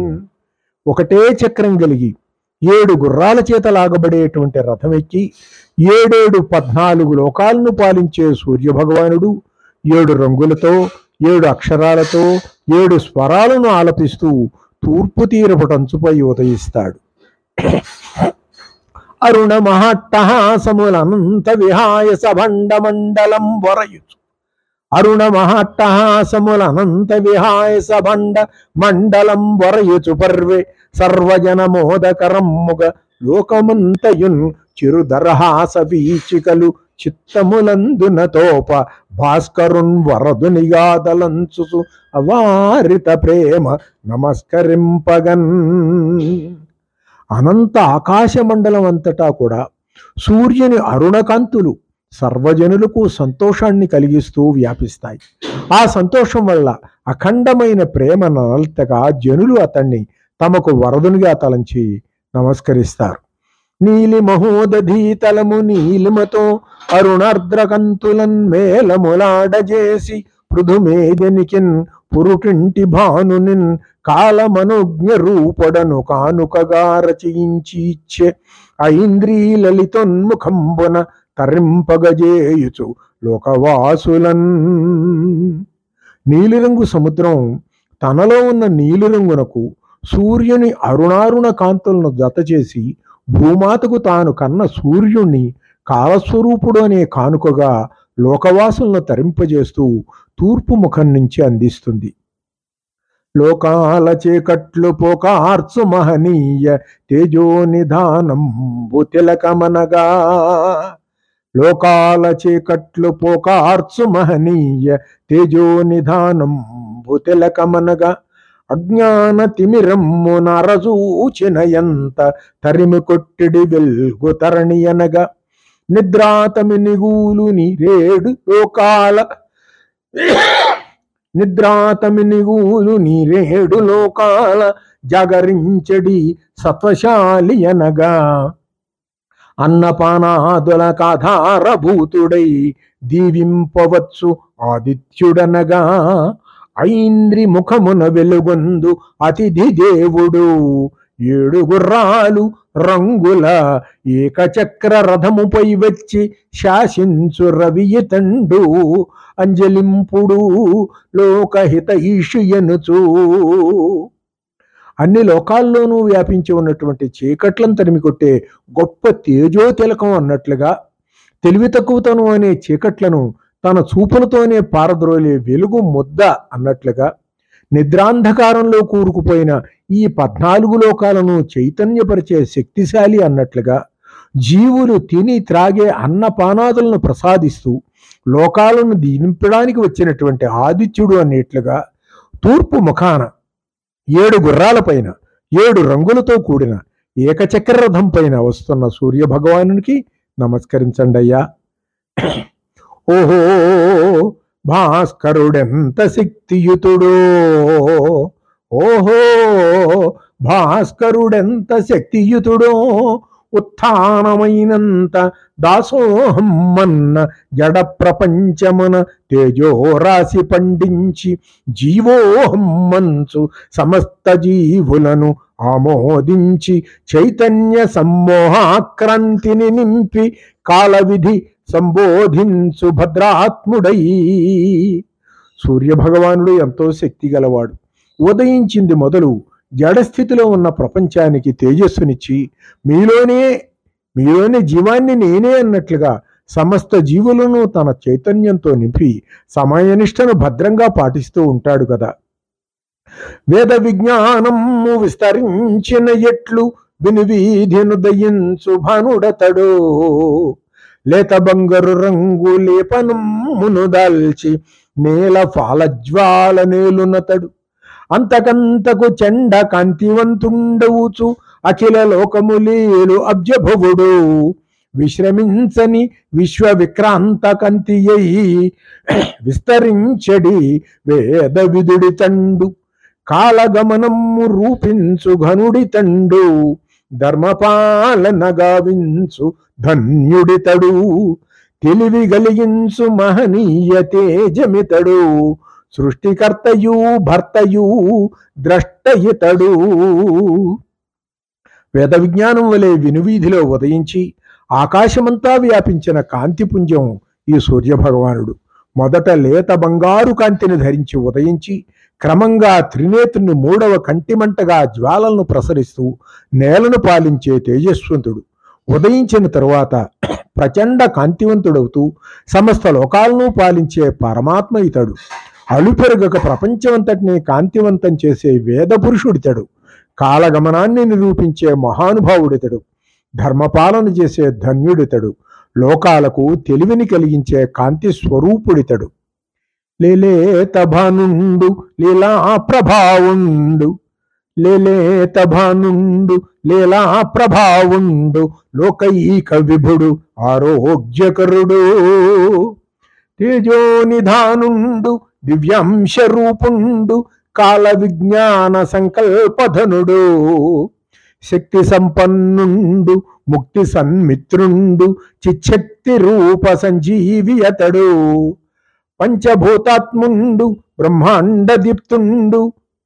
ఒకటే చక్రం కలిగి ఏడు గుర్రాల చేత లాగబడేటువంటి రథం ఎక్కి ఏడేడు పద్నాలుగు లోకాలను పాలించే సూర్యభగవానుడు ఏడు రంగులతో ఏడు అక్షరాలతో ఏడు స్వరాలను ఆలపిస్తూ తూర్పు తీరపు టంచుపై ఉదయిస్తాడు అరుణ మహాట్టహాసములనంత విహాయ సభండ మండలం వరయుచు అరుణ మహాట్టహాసములనంత విహాయ సభండ మండలం వరయుచు పర్వే సర్వజనమోదకరమ్ముగ లోకమంతయున్ చిరుదరహాస వీచికలు చిత్తములందున తోప భాస్కరున్ వరదునిగాదలంచు అవారిత ప్రేమ నమస్కరింపగన్ అనంత ఆకాశ మండలం అంతటా కూడా సూర్యుని అరుణకాంతులు సర్వజనులకు సంతోషాన్ని కలిగిస్తూ వ్యాపిస్తాయి ఆ సంతోషం వల్ల అఖండమైన ప్రేమ నలతగా జనులు అతన్ని తమకు వరదునిగా తలంచి నమస్కరిస్తారు నీలి మహోదధీతలము నీలిమతో అరుణార్ద్రకంతులన్ మేలములాడజేసి పృథుమేదనికిన్ పురుటింటి భానునిన్ కాలమనుజ్ఞ రూపడను కానుకగా రచయించి ఇచ్చే ఐంద్రీలలితోన్ముఖంబున తరింపగజేయుచు లోకవాసులన్ నీలిరంగు సముద్రం తనలో ఉన్న నీలిరంగునకు సూర్యుని అరుణారుణ కాంతులను జతచేసి భూమాతకు తాను కన్న సూర్యుణ్ణి కాలస్వరూపుడు అనే కానుకగా లోకవాసులను తరింపజేస్తూ తూర్పు ముఖం నుంచి అందిస్తుంది లోకాల చీకట్లు పోకార్చు మహనీయ తేజో నిధానం తిలకమనగా లోకాల చీకట్లు పోకార్చు మహనీయ తేజో నిధానం తిలకమనగా అజ్ఞాన తిమిరమ్ము నరజూచిన ఎంత తరిమి కొట్టిడి వెల్గు తరణియనగా నిద్రాతమి నిగూలు నీరేడు లోకాల నిద్రాతమి నిగూలు నీరేడు లోకాల జగరించడి సత్వశాలి అనగా అన్నపానాదుల కాధారభూతుడై దీవింపవచ్చు ఆదిత్యుడనగా ఐంద్రి ముఖమున వెలుగొందు అతిథి దేవుడు ఏడు గుర్రాలు రంగుల ఏకచక్ర రథముపై వచ్చి శాసించు రవియతండు అంజలింపుడు లోకహిత ఈషుయనుచూ అన్ని లోకాల్లోనూ వ్యాపించి ఉన్నటువంటి చీకట్లను తరిమి కొట్టే గొప్ప తేజో తిలకం అన్నట్లుగా తెలివి తక్కువతనం అనే చీకట్లను తన చూపులతోనే పారద్రోలే వెలుగు ముద్ద అన్నట్లుగా నిద్రాంధకారంలో కూరుకుపోయిన ఈ పద్నాలుగు లోకాలను చైతన్యపరిచే శక్తిశాలి అన్నట్లుగా జీవులు తిని త్రాగే అన్నపానాదులను ప్రసాదిస్తూ లోకాలను దీనింపడానికి వచ్చినటువంటి ఆదిత్యుడు అనేట్లుగా తూర్పు ముఖాన ఏడు గుర్రాలపైన ఏడు రంగులతో కూడిన ఏకచక్ర రథం పైన వస్తున్న సూర్య భగవానునికి నమస్కరించండి అయ్యా ఓహో భాస్కరుడెంత శక్తియుతుడో ఓహో భాస్కరుడెంత శక్తియుతుడో ఉత్థానమైనంత దాసోహమ్మన్న జడ ప్రపంచమున తేజోరాశి పండించి జీవోహమ్మంచు సమస్త జీవులను ఆమోదించి చైతన్య సమ్మోహాక్రాంతిని నింపి కాలవిధి సంబోధించు భద్రాత్ముడై సూర్యభగవానుడు ఎంతో శక్తి గలవాడు ఉదయించింది మొదలు జడస్థితిలో ఉన్న ప్రపంచానికి తేజస్సునిచ్చి మీలోనే మీలోనే జీవాన్ని నేనే అన్నట్లుగా సమస్త జీవులను తన చైతన్యంతో నింపి సమయనిష్టను భద్రంగా పాటిస్తూ ఉంటాడు కదా వేద విజ్ఞానము విస్తరించిన ఎట్లు వినువీధిను దయించు భానుడతడు లేత బంగారు రంగు లేపనమును దాల్చి నేల ఫాలజ్వాల నేలునతడు అంతకంతకు చెండ కాంతివంతుండవుచు అఖిల లోకములేలు అబ్జభవుడు విశ్రమించని విశ్వ విక్రాంత కంతి అయి విస్తరించడి వేద విదుడి తండు కాలగమనము రూపించు ఘనుడి తండు ధర్మపాలన గావించు ధన్యుడితడు తెలివి కలిగించు మహనీయ తేజమితడు సృష్టికర్తయు భర్తయు ద్రష్టయితడు వేద విజ్ఞానం వలె వినువీధిలో ఉదయించి ఆకాశమంతా వ్యాపించిన కాంతిపుంజం ఈ సూర్యభగవానుడు మొదట లేత బంగారు కాంతిని ధరించి ఉదయించి క్రమంగా త్రినేత్రుని మూడవ కంటిమంటగా జ్వాలలను ప్రసరిస్తూ నేలను పాలించే తేజస్వంతుడు ఉదయించిన తరువాత ప్రచండ కాంతివంతుడవుతూ సమస్త లోకాలను పాలించే పరమాత్మ ఇతడు అలుపెరగక ప్రపంచమంతటిని కాంతివంతం చేసే వేద పురుషుడితడు కాలగమనాన్ని నిరూపించే మహానుభావుడితడు ధర్మపాలన చేసే ధన్యుడితడు లోకాలకు తెలివిని కలిగించే కాంతి స్వరూపుడితడు లేలేత భానుండు లీలా ప్రభావుండు లేలేత భానుండు లీలా ప్రభావుండు లోకైక విభుడు ఆరోగ్యకరుడు తేజోనిధానుండు దివ్యాంశ రూపుండు కాల విజ్ఞాన సంకల్పధనుడు శక్తి సంపన్నుండు ముక్తి సన్మిత్రుండు చిచ్చక్తి రూప సంజీవి అతడు పంచభూతాత్ముండు బ్రహ్మాండ దీప్తుండు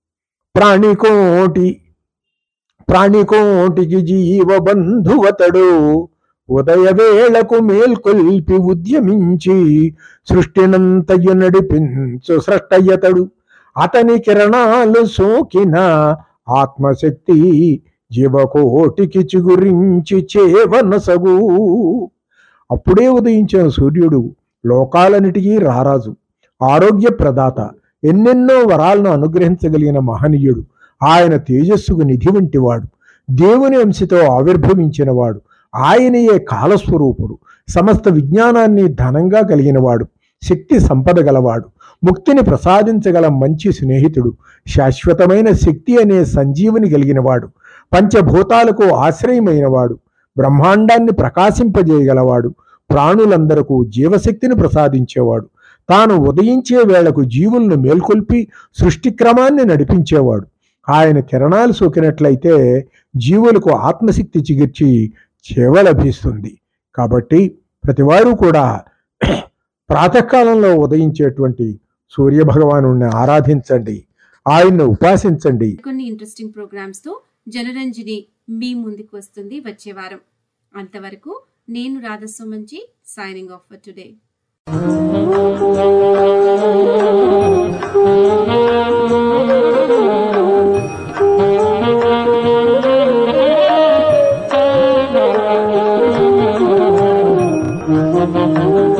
ప్రాణికోటి ప్రాణికోటికి జీవబంధువతడు ఉదయ వేళకు మేల్కొల్పి ఉద్యమించి సృష్టినంతయు నడిపించు సృష్టయ్యతడు అతని కిరణాలు సోకిన ఆత్మశక్తి జీవకోటికి చిగురించి చేవనసగు అప్పుడే ఉదయించిన సూర్యుడు లోకాలన్నిటికీ రారాజు ఆరోగ్య ప్రదాత ఎన్నెన్నో వరాలను అనుగ్రహించగలిగిన మహనీయుడు ఆయన తేజస్సుకు నిధి వంటివాడు దేవుని అంశతో ఆవిర్భవించినవాడు ఆయనయే కాలస్వరూపుడు సమస్త విజ్ఞానాన్ని ధనంగా కలిగినవాడు శక్తి సంపద గలవాడు ముక్తిని ప్రసాదించగల మంచి స్నేహితుడు శాశ్వతమైన శక్తి అనే సంజీవుని కలిగినవాడు పంచభూతాలకు ఆశ్రయమైనవాడు బ్రహ్మాండాన్ని ప్రకాశింపజేయగలవాడు ప్రాణులందరకు జీవశక్తిని ప్రసాదించేవాడు తాను ఉదయించే వేళకు జీవులను మేల్కొల్పి సృష్టి క్రమాన్ని నడిపించేవాడు ఆయన కిరణాలు సోకినట్లయితే జీవులకు ఆత్మశక్తి చిగిర్చి చేవ లభిస్తుంది కాబట్టి ప్రతివారు కూడా ప్రాతకాలంలో ఉదయించేటువంటి సూర్య భగవాను ఆరాధించండి ఆయన్ను ఉపాసించండి కొన్ని ఇంట్రెస్టింగ్ ప్రోగ్రామ్స్ తో జనరంజని మీ ముందుకు వస్తుంది వచ్చే వారం అంతవరకు నేను Radha Somanchi signing off for today Thank you.